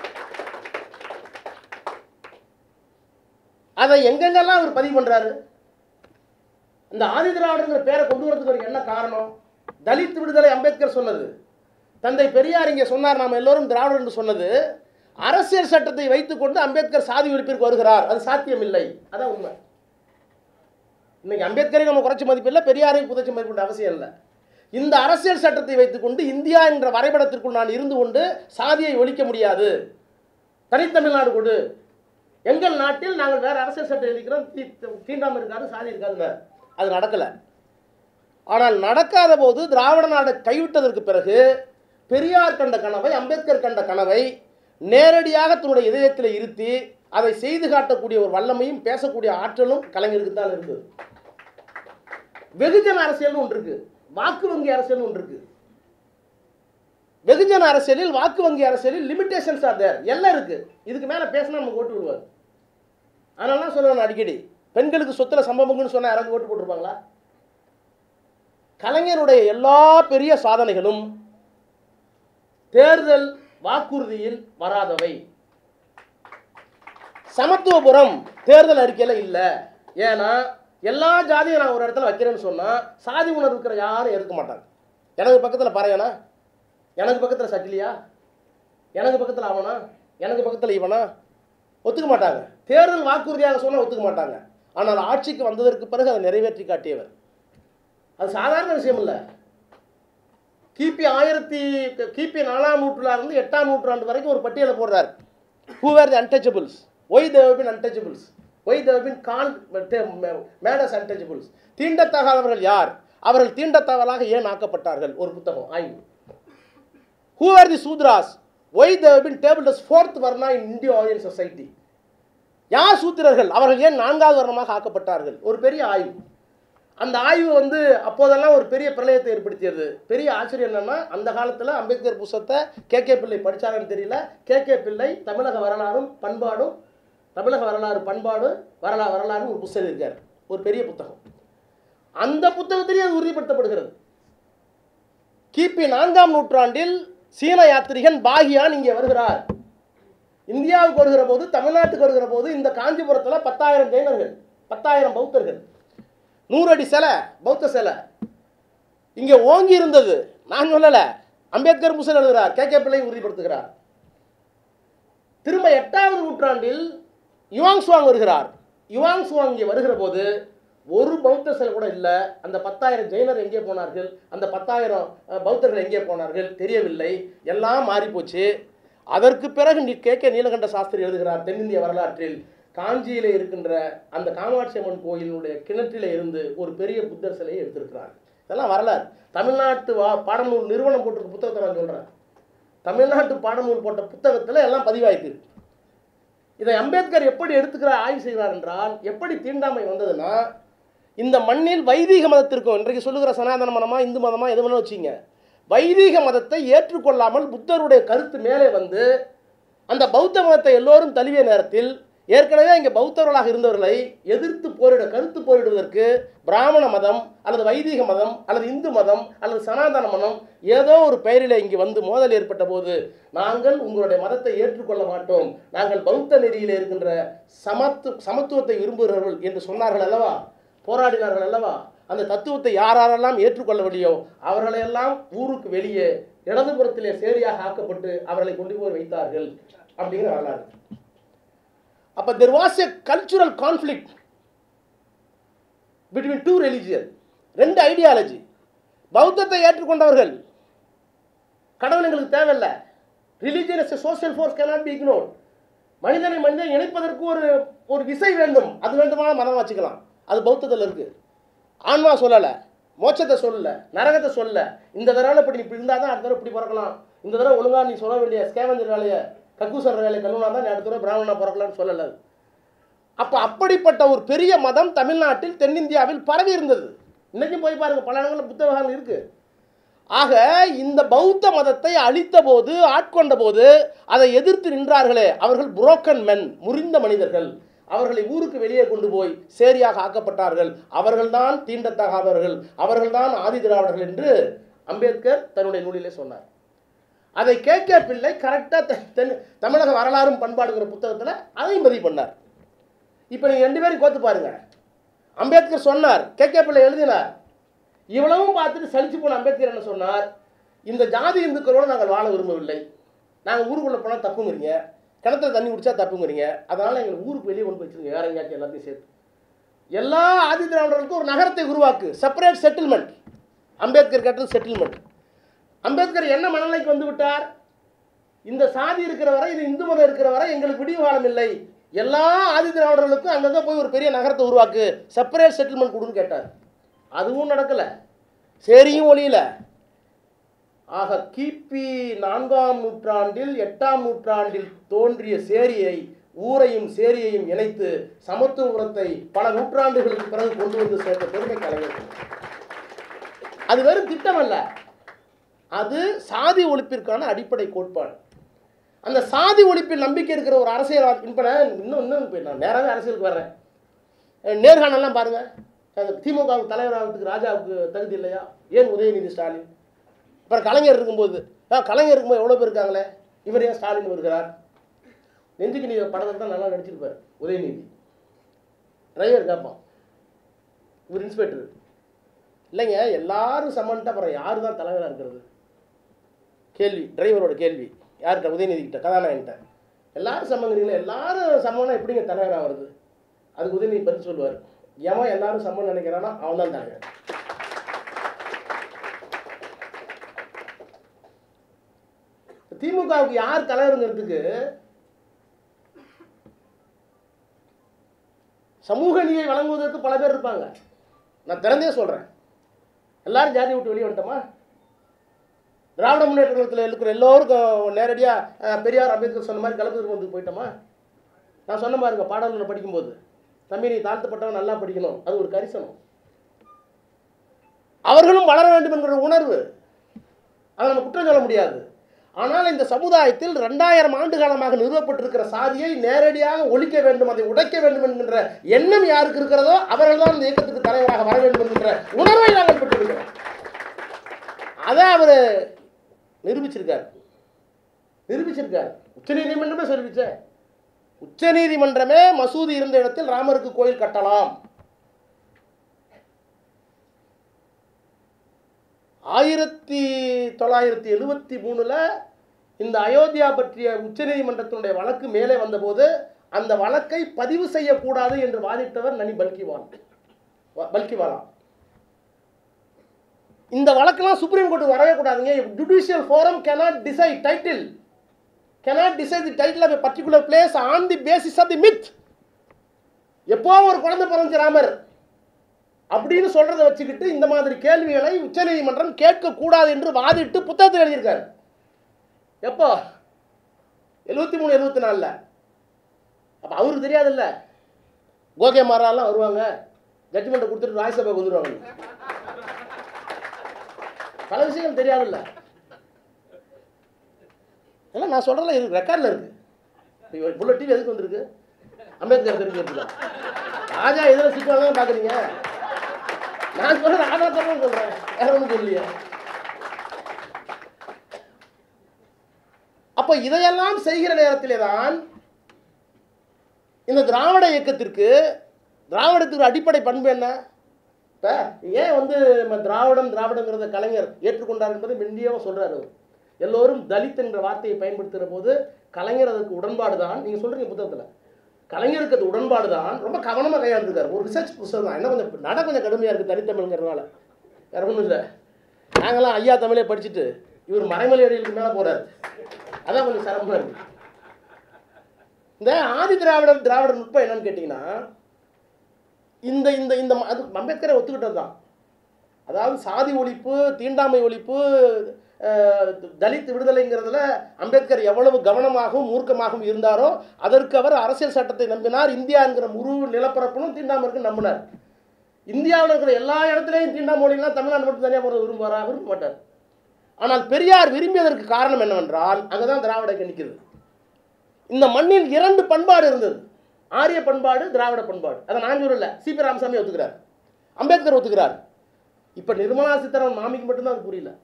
Speaker 1: அதை எங்கெங்கெல்லாம் அவர் பதிவு பண்றாரு இந்த ஆதி திராவிடங்கிற பேரை கொண்டு வரதுக்கு ஒரு என்ன காரணம் தலித் விடுதலை அம்பேத்கர் சொன்னது தந்தை பெரியார் இங்கே சொன்னார் நாம் எல்லோரும் திராவிடர் என்று சொன்னது அரசியல் சட்டத்தை வைத்துக்கொண்டு அம்பேத்கர் சாதி ஒழிப்பிற்கு வருகிறார் அது சாத்தியமில்லை அதான் உண்மை இன்னைக்கு அம்பேத்கரை நம்ம குறைச்சி மதிப்பில்லை பெரியாரையும் புதைச்சி மதிப்பிட அவசியம் இல்லை இந்த அரசியல் சட்டத்தை வைத்துக்கொண்டு இந்தியா என்ற வரைபடத்திற்குள் நான் இருந்து கொண்டு சாதியை ஒழிக்க முடியாது தனித்தமிழ்நாடு கொடு எங்கள் நாட்டில் நாங்கள் வேற அரசியல் சட்டம் இருக்கிறோம் தீண்டாமல் இருக்காது சாதி இருக்காதுங்க அது நடக்கலை ஆனால் நடக்காத போது திராவிட நாடை கைவிட்டதற்கு பிறகு பெரியார் கண்ட கனவை அம்பேத்கர் கண்ட கனவை நேரடியாக தன்னுடைய இதயத்தில் இருத்தி அதை செய்து காட்டக்கூடிய ஒரு வல்லமையும் பேசக்கூடிய ஆற்றலும் கலைஞருக்கு தான் இருக்குது வெகுஜன அரசியல்னு ஒன்று இருக்கு வாக்கு வங்கி அரசியல்னு ஒன்று இருக்கு வெகுஜன அரசியலில் வாக்கு வங்கி அரசியலில் லிமிடேஷன்ஸ் ஆர் தேர் எல்லாம் இருக்கு இதுக்கு மேலே பேசினா நமக்கு ஓட்டு விடுவார் அதனால தான் சொல்லுவேன் அடிக்கடி பெண்களுக்கு சொத்துல சம்பவங்கள்னு சொன்னால் யாராவது ஓட்டு போட்டிருப்பாங்களா கலைஞருடைய எல்லா பெரிய சாதனைகளும் தேர்தல் வாக்குறுதியில் வராதவை சமத்துவபுரம் தேர்தல் அறிக்கையில் இல்லை ஏன்னா எல்லா ஜாதியும் நான் ஒரு இடத்துல வைக்கிறேன்னு சொன்னால் சாதி உணர்வு இருக்கிற யாரும் எடுக்க மாட்டாங்க எனக்கு பக்கத்தில் பாறையானா எனக்கு பக்கத்தில் சக்கிலியா எனக்கு பக்கத்தில் அவனா எனக்கு பக்கத்தில் இவனா ஒத்துக்க மாட்டாங்க தேர்தல் வாக்குறுதியாக சொன்னால் ஒத்துக்க மாட்டாங்க ஆனால் ஆட்சிக்கு வந்ததற்கு பிறகு அதை நிறைவேற்றி காட்டியவர் அது சாதாரண விஷயம் இல்லை கிபி ஆயிரத்தி கிபி நாலாம் நூற்றுல இருந்து எட்டாம் நூற்றாண்டு வரைக்கும் ஒரு பட்டியலை போடுறார் who are the untouchables why they've been untouchables why they've been கால் மேடஸ் அன்டச்சபிள்ஸ் தீண்டத்தகாதவர்கள் யார் அவர்கள் தீண்டத்தகவலாக ஏன் ஆக்கப்பட்டார்கள் ஒரு புத்தகம் ஆய்வு who are the Shudras why they've been டேபிள் டஸ் fourth varna in Indo Aryan society யார் சூத்திரர்கள் அவர்கள் ஏன் நான்காவது வர்ணமாக ஆக்கப்பட்டார்கள் ஒரு பெரிய ஆய்வு அந்த ஆய்வு வந்து அப்போதெல்லாம் ஒரு பெரிய பிரளயத்தை ஏற்படுத்தியது பெரிய ஆச்சரியம் என்னன்னா அந்த காலத்தில் அம்பேத்கர் புஸ்தத்தை கே கே பிள்ளை படிச்சாரான்னு தெரியல கே கே பிள்ளை தமிழக வரலாறும் பண்பாடும் தமிழக வரலாறு பண்பாடு வரலா வரலாறுன்னு ஒரு புத்தகம் இருக்கார் ஒரு பெரிய புத்தகம் அந்த புத்தகத்திலேயே அது உறுதிப்படுத்தப்படுகிறது கிபி நான்காம் நூற்றாண்டில் சீன யாத்திரிகன் பாகியான் இங்கே வருகிறார் இந்தியாவுக்கு வருகிற போது தமிழ்நாட்டுக்கு வருகிற போது இந்த காஞ்சிபுரத்தில் பத்தாயிரம் ஜெயினர்கள் பத்தாயிரம் பௌத்தர்கள் நூறு அடி சிலை பௌத்த சிலை இங்கே ஓங்கி இருந்தது நான் சொல்லலை அம்பேத்கர் முசல் எழுதுகிறார் கே கே பிள்ளை உறுதிப்படுத்துகிறார் திரும்ப எட்டாவது நூற்றாண்டில் யுவாங் சுவாங் வருகிறார் யுவாங் சுவாங் இங்கே வருகிற போது ஒரு பௌத்த சிலை கூட இல்லை அந்த பத்தாயிரம் ஜெயினர் எங்கே போனார்கள் அந்த பத்தாயிரம் அஹ், பௌத்தர்கள் எங்கே போனார்கள் தெரியவில்லை எல்லாம் மாறி போச்சு அதற்கு பிறகு நீ கே கே நீலகண்ட சாஸ்திரி எழுதுகிறார் தென்னிந்திய வரலாற்றில் காஞ்சியிலே இருக்கின்ற அந்த காமாட்சி அம்மன் கோயிலினுடைய கிணற்றிலே இருந்து ஒரு பெரிய புத்தர் சிலையை எடுத்திருக்கிறார் இதெல்லாம் வரலாறு தமிழ்நாட்டு வா பாடநூல் நிறுவனம் போட்டிருக்க புத்தகத்தை நான் சொல்கிறேன் தமிழ்நாட்டு பாடநூல் போட்ட புத்தகத்தில் எல்லாம் பதிவாயிருக்கு இதை அம்பேத்கர் எப்படி எடுத்துக்கிறார் ஆய்வு செய்கிறார் என்றால் எப்படி தீண்டாமை வந்ததுன்னா இந்த மண்ணில் வைதீக மதத்திற்கும் இன்றைக்கு சொல்லுகிற சனாதன மதமா இந்து மதமா எது வேணாலும் வச்சுங்க வைதீக மதத்தை ஏற்றுக்கொள்ளாமல் புத்தருடைய கருத்து மேலே வந்து அந்த பௌத்த மதத்தை எல்லோரும் தழுவிய நேரத்தில் ஏற்கனவே இங்கே பௌத்தர்களாக இருந்தவர்களை எதிர்த்து போரிட கருத்து போரிடுவதற்கு பிராமண மதம் அல்லது வைதீக மதம் அல்லது இந்து மதம் அல்லது சனாதன மதம் ஏதோ ஒரு பெயரில் இங்கே வந்து மோதல் ஏற்பட்ட போது நாங்கள் உங்களுடைய மதத்தை ஏற்றுக்கொள்ள மாட்டோம் நாங்கள் பௌத்த நெறியில் இருக்கின்ற சமத்து சமத்துவத்தை விரும்புகிறவர்கள் என்று சொன்னார்கள் அல்லவா போராடினார்கள் அல்லவா அந்த தத்துவத்தை யாரெல்லாம் ஏற்றுக்கொள்ளவில்லையோ அவர்களையெல்லாம் ஊருக்கு வெளியே இடதுபுறத்திலே சேரியாக ஆக்கப்பட்டு அவர்களை கொண்டு போய் வைத்தார்கள் அப்படிங்கிற வரலாறு அப்ப there was a cultural conflict between two religion ரெண்டு ஐடியாலஜி பௌத்தத்தை ஏற்றுக்கொண்டவர்கள் கடவுள் எங்களுக்கு தேவையில்லை religion is social force cannot be ignored மனிதனை மனிதன் இணைப்பதற்கு ஒரு ஒரு விசை வேண்டும் அது வேண்டுமானால் மதம் வச்சுக்கலாம் அது பௌத்தத்தில் இருக்கு ஆன்மா சொல்லலை மோட்சத்தை சொல்லல நரகத்தை சொல்லல இந்த தடவை இப்படி நீ இப்படி இருந்தால் தான் அடுத்த தடவை இப்படி பிறக்கலாம் இந்த தடவை ஒழுங்கா நீ சொல்ல வேண்டிய ஸ்கேவஞ்சர் வேலையை கக்கூசர் வேலையை கழுவுனா தான் நீ அடுத்த தடவை பிராமணனா பிறக்கலாம்னு சொல்லலை அது. அப்போ அப்படிப்பட்ட ஒரு பெரிய மதம் தமிழ்நாட்டில் தென்னிந்தியாவில் பரவி இருந்தது இன்னைக்கும் போய் பாருங்க பல இடங்களில் புத்தகங்கள் இருக்கு ஆக இந்த பௌத்த மதத்தை அழித்த போது ஆட்கொண்ட போது அதை எதிர்த்து நின்றார்களே அவர்கள் புரோக்கன் மென் முறிந்த மனிதர்கள் அவர்களை ஊருக்கு வெளியே கொண்டு போய் சேரியாக ஆக்கப்பட்டார்கள் அவர்கள்தான் தீண்டத்தகாதவர்கள் அவர்கள்தான் ஆதி திராவிடர்கள் என்று அம்பேத்கர் தன்னுடைய நூலிலே சொன்னார் அதை கே கே பிள்ளை கரெக்டாக தென் தமிழக வரலாறும் பண்பாடுங்கிற புத்தகத்தில் அதையும் பதிவு பண்ணார் இப்போ நீங்கள் ரெண்டு பேரும் கோத்து பாருங்க அம்பேத்கர் சொன்னார் கே கே பிள்ளை எழுதினார் இவ்வளவும் பார்த்துட்டு சலிச்சு போன அம்பேத்கர் என்ன சொன்னார் இந்த ஜாதி இந்துக்களோடு நாங்கள் வாழ விரும்பவில்லை நாங்கள் ஊருக்குள்ளே போனால் தப்புங்கிறீங்க கிணத்துல தண்ணி குடிச்சா தப்புங்கிறீங்க அதனால் எங்களுக்கு ஊருக்கு வெளியே கொண்டு வச்சுருங்க வேற எங்கேயாச்சும் எல்லாத்தையும் சேர்த்து எல்லா ஆதி திராவிடர்களுக்கும் ஒரு நகரத்தை உருவாக்கு செப்பரேட் செட்டில்மெண்ட் அம்பேத்கர் கேட்டது செட்டில்மெண்ட் அம்பேத்கர் என்ன மனநிலைக்கு வந்து விட்டார் இந்த சாதி இருக்கிற வரை இது இந்து மதம் இருக்கிற வரை எங்களுக்கு விடிவு காலம் இல்லை எல்லா ஆதி திராவிடர்களுக்கும் அங்கங்கே போய் ஒரு பெரிய நகரத்தை உருவாக்கு செப்பரேட் செட்டில்மெண்ட் கொடுன்னு கேட்டார் அதுவும் நடக்கலை சரியும் ஒளியில ஆக கிபி நான்காம் நூற்றாண்டில் எட்டாம் நூற்றாண்டில் தோன்றிய சேரியை ஊரையும் சேரியையும் இணைத்து சமத்துவபுரத்தை பல நூற்றாண்டுகளுக்கு பிறகு கொண்டு வந்து சேர்த்த பெருமை கலைஞர்கள் அது வெறும் திட்டம் அல்ல அது சாதி ஒழிப்பிற்கான அடிப்படை கோட்பாடு அந்த சாதி ஒழிப்பில் நம்பிக்கை இருக்கிற ஒரு அரசியல் இப்போ நான் இன்னும் இன்னும் இப்போ நான் நேராகவே அரசியலுக்கு வர்றேன் அஹ் நேர்காணல்லாம் பாருங்க அந்த திமுகவுக்கு தலைவராகிறதுக்கு ராஜாவுக்கு தகுதி இல்லையா ஏன் உதயநிதி ஸ்டாலின் அப்புறம் கலைஞர் இருக்கும்போது ஆ கலைஞர் இருக்கும்போது எவ்வளோ பேர் இருக்காங்களே இவர் ஏன் ஸ்டாலின் வருகிறார் நெஞ்சுக்கு நீ படத்தை தான் நல்லா நடிச்சிருப்பார் உதயநிதி டிரைவர் கேட்பான் இவர் இன்ஸ்பெக்டர் இல்லைங்க எல்லாரும் சமன்ட்டு அப்புறம் யார் தான் தலைவராக இருக்கிறது கேள்வி டிரைவரோட கேள்வி யார்கிட்ட உதயநிதி கிட்ட கதாநாயகன்ட்ட எல்லாரும் சமங்கிறீங்களா எல்லாரும் சமம்னா எப்படிங்க தலைவராக வருது அதுக்கு உதயநிதி பதில் சொல்லுவார் எவன் எல்லாரும் சமம் நினைக்கிறானோ அவன் தான் தலைவர் திமுகவுக்கு யார் தலைவருங்கிறதுக்கு சமூக நீதியை வழங்குவதற்கு பல பேர் இருப்பாங்க நான் திறந்தே சொல்றேன் எல்லாரும் ஜாதி விட்டு வெளியே வந்துட்டோமா திராவிட முன்னேற்ற கழகத்தில் இருக்கிற எல்லோருக்கும் நேரடியாக பெரியார் அம்பேத்கர் சொன்ன மாதிரி கலப்பு திருமணத்துக்கு போயிட்டோமா நான் சொன்ன பாருங்க பாடல்களை படிக்கும்போது தம்பி நீ தாழ்த்தப்பட்டவன் நல்லா படிக்கணும் அது ஒரு கரிசனம் அவர்களும் வளர வேண்டும் என்கிற உணர்வு அதை நம்ம குற்றம் சொல்ல முடியாது ஆனால் இந்த சமுதாயத்தில் ரெண்டாயிரம் ஆண்டு காலமாக நிறுவப்பட்டிருக்கிற சாதியை நேரடியாக ஒழிக்க வேண்டும் அதை உடைக்க வேண்டும் என்கின்ற எண்ணம் யாருக்கு இருக்கிறதோ அவர்கள் தான் இந்த இயக்கத்துக்கு தலைவராக வர வேண்டும் என்கின்ற உணர்வை நாங்கள் பெற்றிருக்கிறோம் அதை அவர் நிரூபிச்சிருக்கார் நிரூபிச்சிருக்கார் உச்சநீதிமன்றமே சொல்லிடுச்சே உச்சநீதிமன்றமே மசூதி இருந்த இடத்தில் ராமருக்கு கோயில் கட்டலாம் ஆயிரத்தி தொள்ளாயிரத்தி எழுபத்தி மூணில் இந்த அயோத்தியா பற்றிய உச்சநீதிமன்றத்தினுடைய வழக்கு மேலே வந்தபோது அந்த வழக்கை பதிவு செய்யக்கூடாது என்று வாதிட்டவர் நனி பல்கிவான் வ- பல்கிவாலா இந்த வழக்கெல்லாம் சுப்ரீம் கோர்ட் வரவே கூடாதுங்க judicial forum cannot decide title cannot decide the title of a particular place on the basis of the myth எப்போ ஒரு குழந்தை பிறந்துச்சு ராமர் அப்படின்னு சொல்றதை வச்சுக்கிட்டு இந்த மாதிரி கேள்விகளை உச்சநீதிமன்றம் கேட்கக்கூடாது என்று வாதிட்டு புத்தகத்தில் எழுதியிருக்காரு எப்போ எழுபத்தி மூணு எழுபத்தி நாலில் அப்போ அவருக்கு தெரியாதுல்ல கோகே மாறாலாம் வருவாங்க ஜட்ஜ்மெண்ட்டை கொடுத்துட்டு ராஜ்யசபாக்கு வந்துடுவாங்க பல விஷயங்கள் தெரியாதுல்ல எல்லாம் நான் சொல்கிறல இருக்கு ரெக்கார்டில் இருக்கு இப்போ புல்லட் டிவி எதுக்கு வந்திருக்கு அம்பேத்கர் தெரிஞ்சுக்கிறதுல ராஜா எதில் சிக்காங்க பார்க்குறீங்க நான் சொல்கிறேன் ஆதாரத்தோட சொல்கிறேன் வேற ஒன்றும் சொல்லலையே அப்போ இதையெல்லாம் செய்கிற நேரத்திலே தான் இந்த திராவிட இயக்கத்திற்கு திராவிடத்துக்கு அடிப்படை பண்பு என்ன இப்போ ஏன் வந்து நம்ம திராவிடம் திராவிடங்கிறத கலைஞர் ஏற்றுக்கொண்டார் என்பதை மெண்டியாவும் சொல்றாரு அவர் எல்லோரும் தலித் என்ற வார்த்தையை பயன்படுத்துகிற போது கலைஞர் அதற்கு உடன்பாடு தான் நீங்கள் சொல்கிறீங்க புத்தகத்தில் கலைஞருக்கு அது உடன்பாடு தான் ரொம்ப கவனமாக கையாண்டுருக்காரு ஒரு ரிசர்ச் புத்தகம் தான் என்ன கொஞ்சம் நட கொஞ்சம் கடுமையாக இருக்குது தனித்தமிழ்ங்கிறதுனால வேற ஒன்றும் இல்லை நாங்களாம் ஐயா தமிழே படிச்சுட்டு இவர் மறைமலை அடிகளுக்கு மேலே போகிறார் அதான் கொஞ்சம் சிரமமாக இருக்குது இந்த ஆதி திராவிடர் திராவிட நுட்பம் என்னன்னு கேட்டிங்கன்னா இந்த இந்த இந்த ம- அது அம்பேத்கரை ஒத்துக்கிட்டது தான் அதாவது சாதி ஒழிப்பு தீண்டாமை ஒழிப்பு அஹ், தலித் விடுதலைங்கிறதுல அம்பேத்கர் எவ்வளவு கவனமாகவும் மூர்க்கமாகவும் இருந்தாரோ அதற்கு அவர் அரசியல் சட்டத்தை நம்பினார் இந்தியா என்கிற முழு நிலப்பரப்பிலும் தீண்டாமை இருக்கு நம்பினார் இந்தியாவில் இருக்கிற எல்லா இடத்துலையும் தீண்டாமொழிலாம் தமிழ்நாடு மட்டும் தனியாக போகிறது விரும்புவாரா விரும்ப மாட்டார் ஆனால் பெரியார் விரும்பியதற்கு காரணம் என்னவென்றால் அங்கே தான் திராவிட இயக்கம் நிற்குது இந்த மண்ணில் இரண்டு பண்பாடு இருந்தது ஆரிய பண்பாடு திராவிட பண்பாடு அதை நான் சொல்லல சிபி ராமசாமி ஒத்துக்கிறார் அம்பேத்கர் ஒத்துக்கிறார் இப்போ நிர்மலா சீதாராமன் மாமிக்கு மட்டும்தான் அது புரியல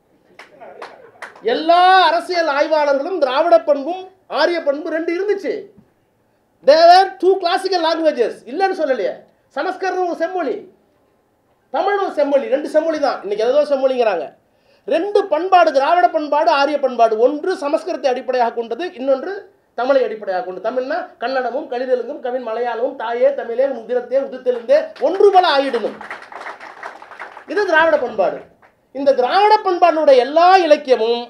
Speaker 1: எல்லா அரசியல் ஆய்வாளர்களும் திராவிட பண்பும் ஆரிய பண்பு ரெண்டு இருந்துச்சு தேவர் டூ கிளாசிக்கல் லாங்குவேஜஸ் இல்லைன்னு சொல்லலையே சமஸ்கிருதம் ஒரு செம்மொழி தமிழ் ஒரு செம்மொழி ரெண்டு செம்மொழி தான் இன்னைக்கு ஏதோ செம்மொழிங்கிறாங்க ரெண்டு பண்பாடு திராவிட பண்பாடு ஆரிய பண்பாடு ஒன்று சமஸ்கிருதத்தை அடிப்படையாக கொண்டது இன்னொன்று தமிழை அடிப்படையாக கொண்டு தமிழ்னா கன்னடமும் கலிதெலுங்கும் கவின் மலையாளமும் தாயே தமிழே உதிரத்தே உதித்தெழுந்தே ஒன்று போல ஆயிடணும் இது திராவிட பண்பாடு இந்த திராவிட பண்பாடுடைய எல்லா இலக்கியமும்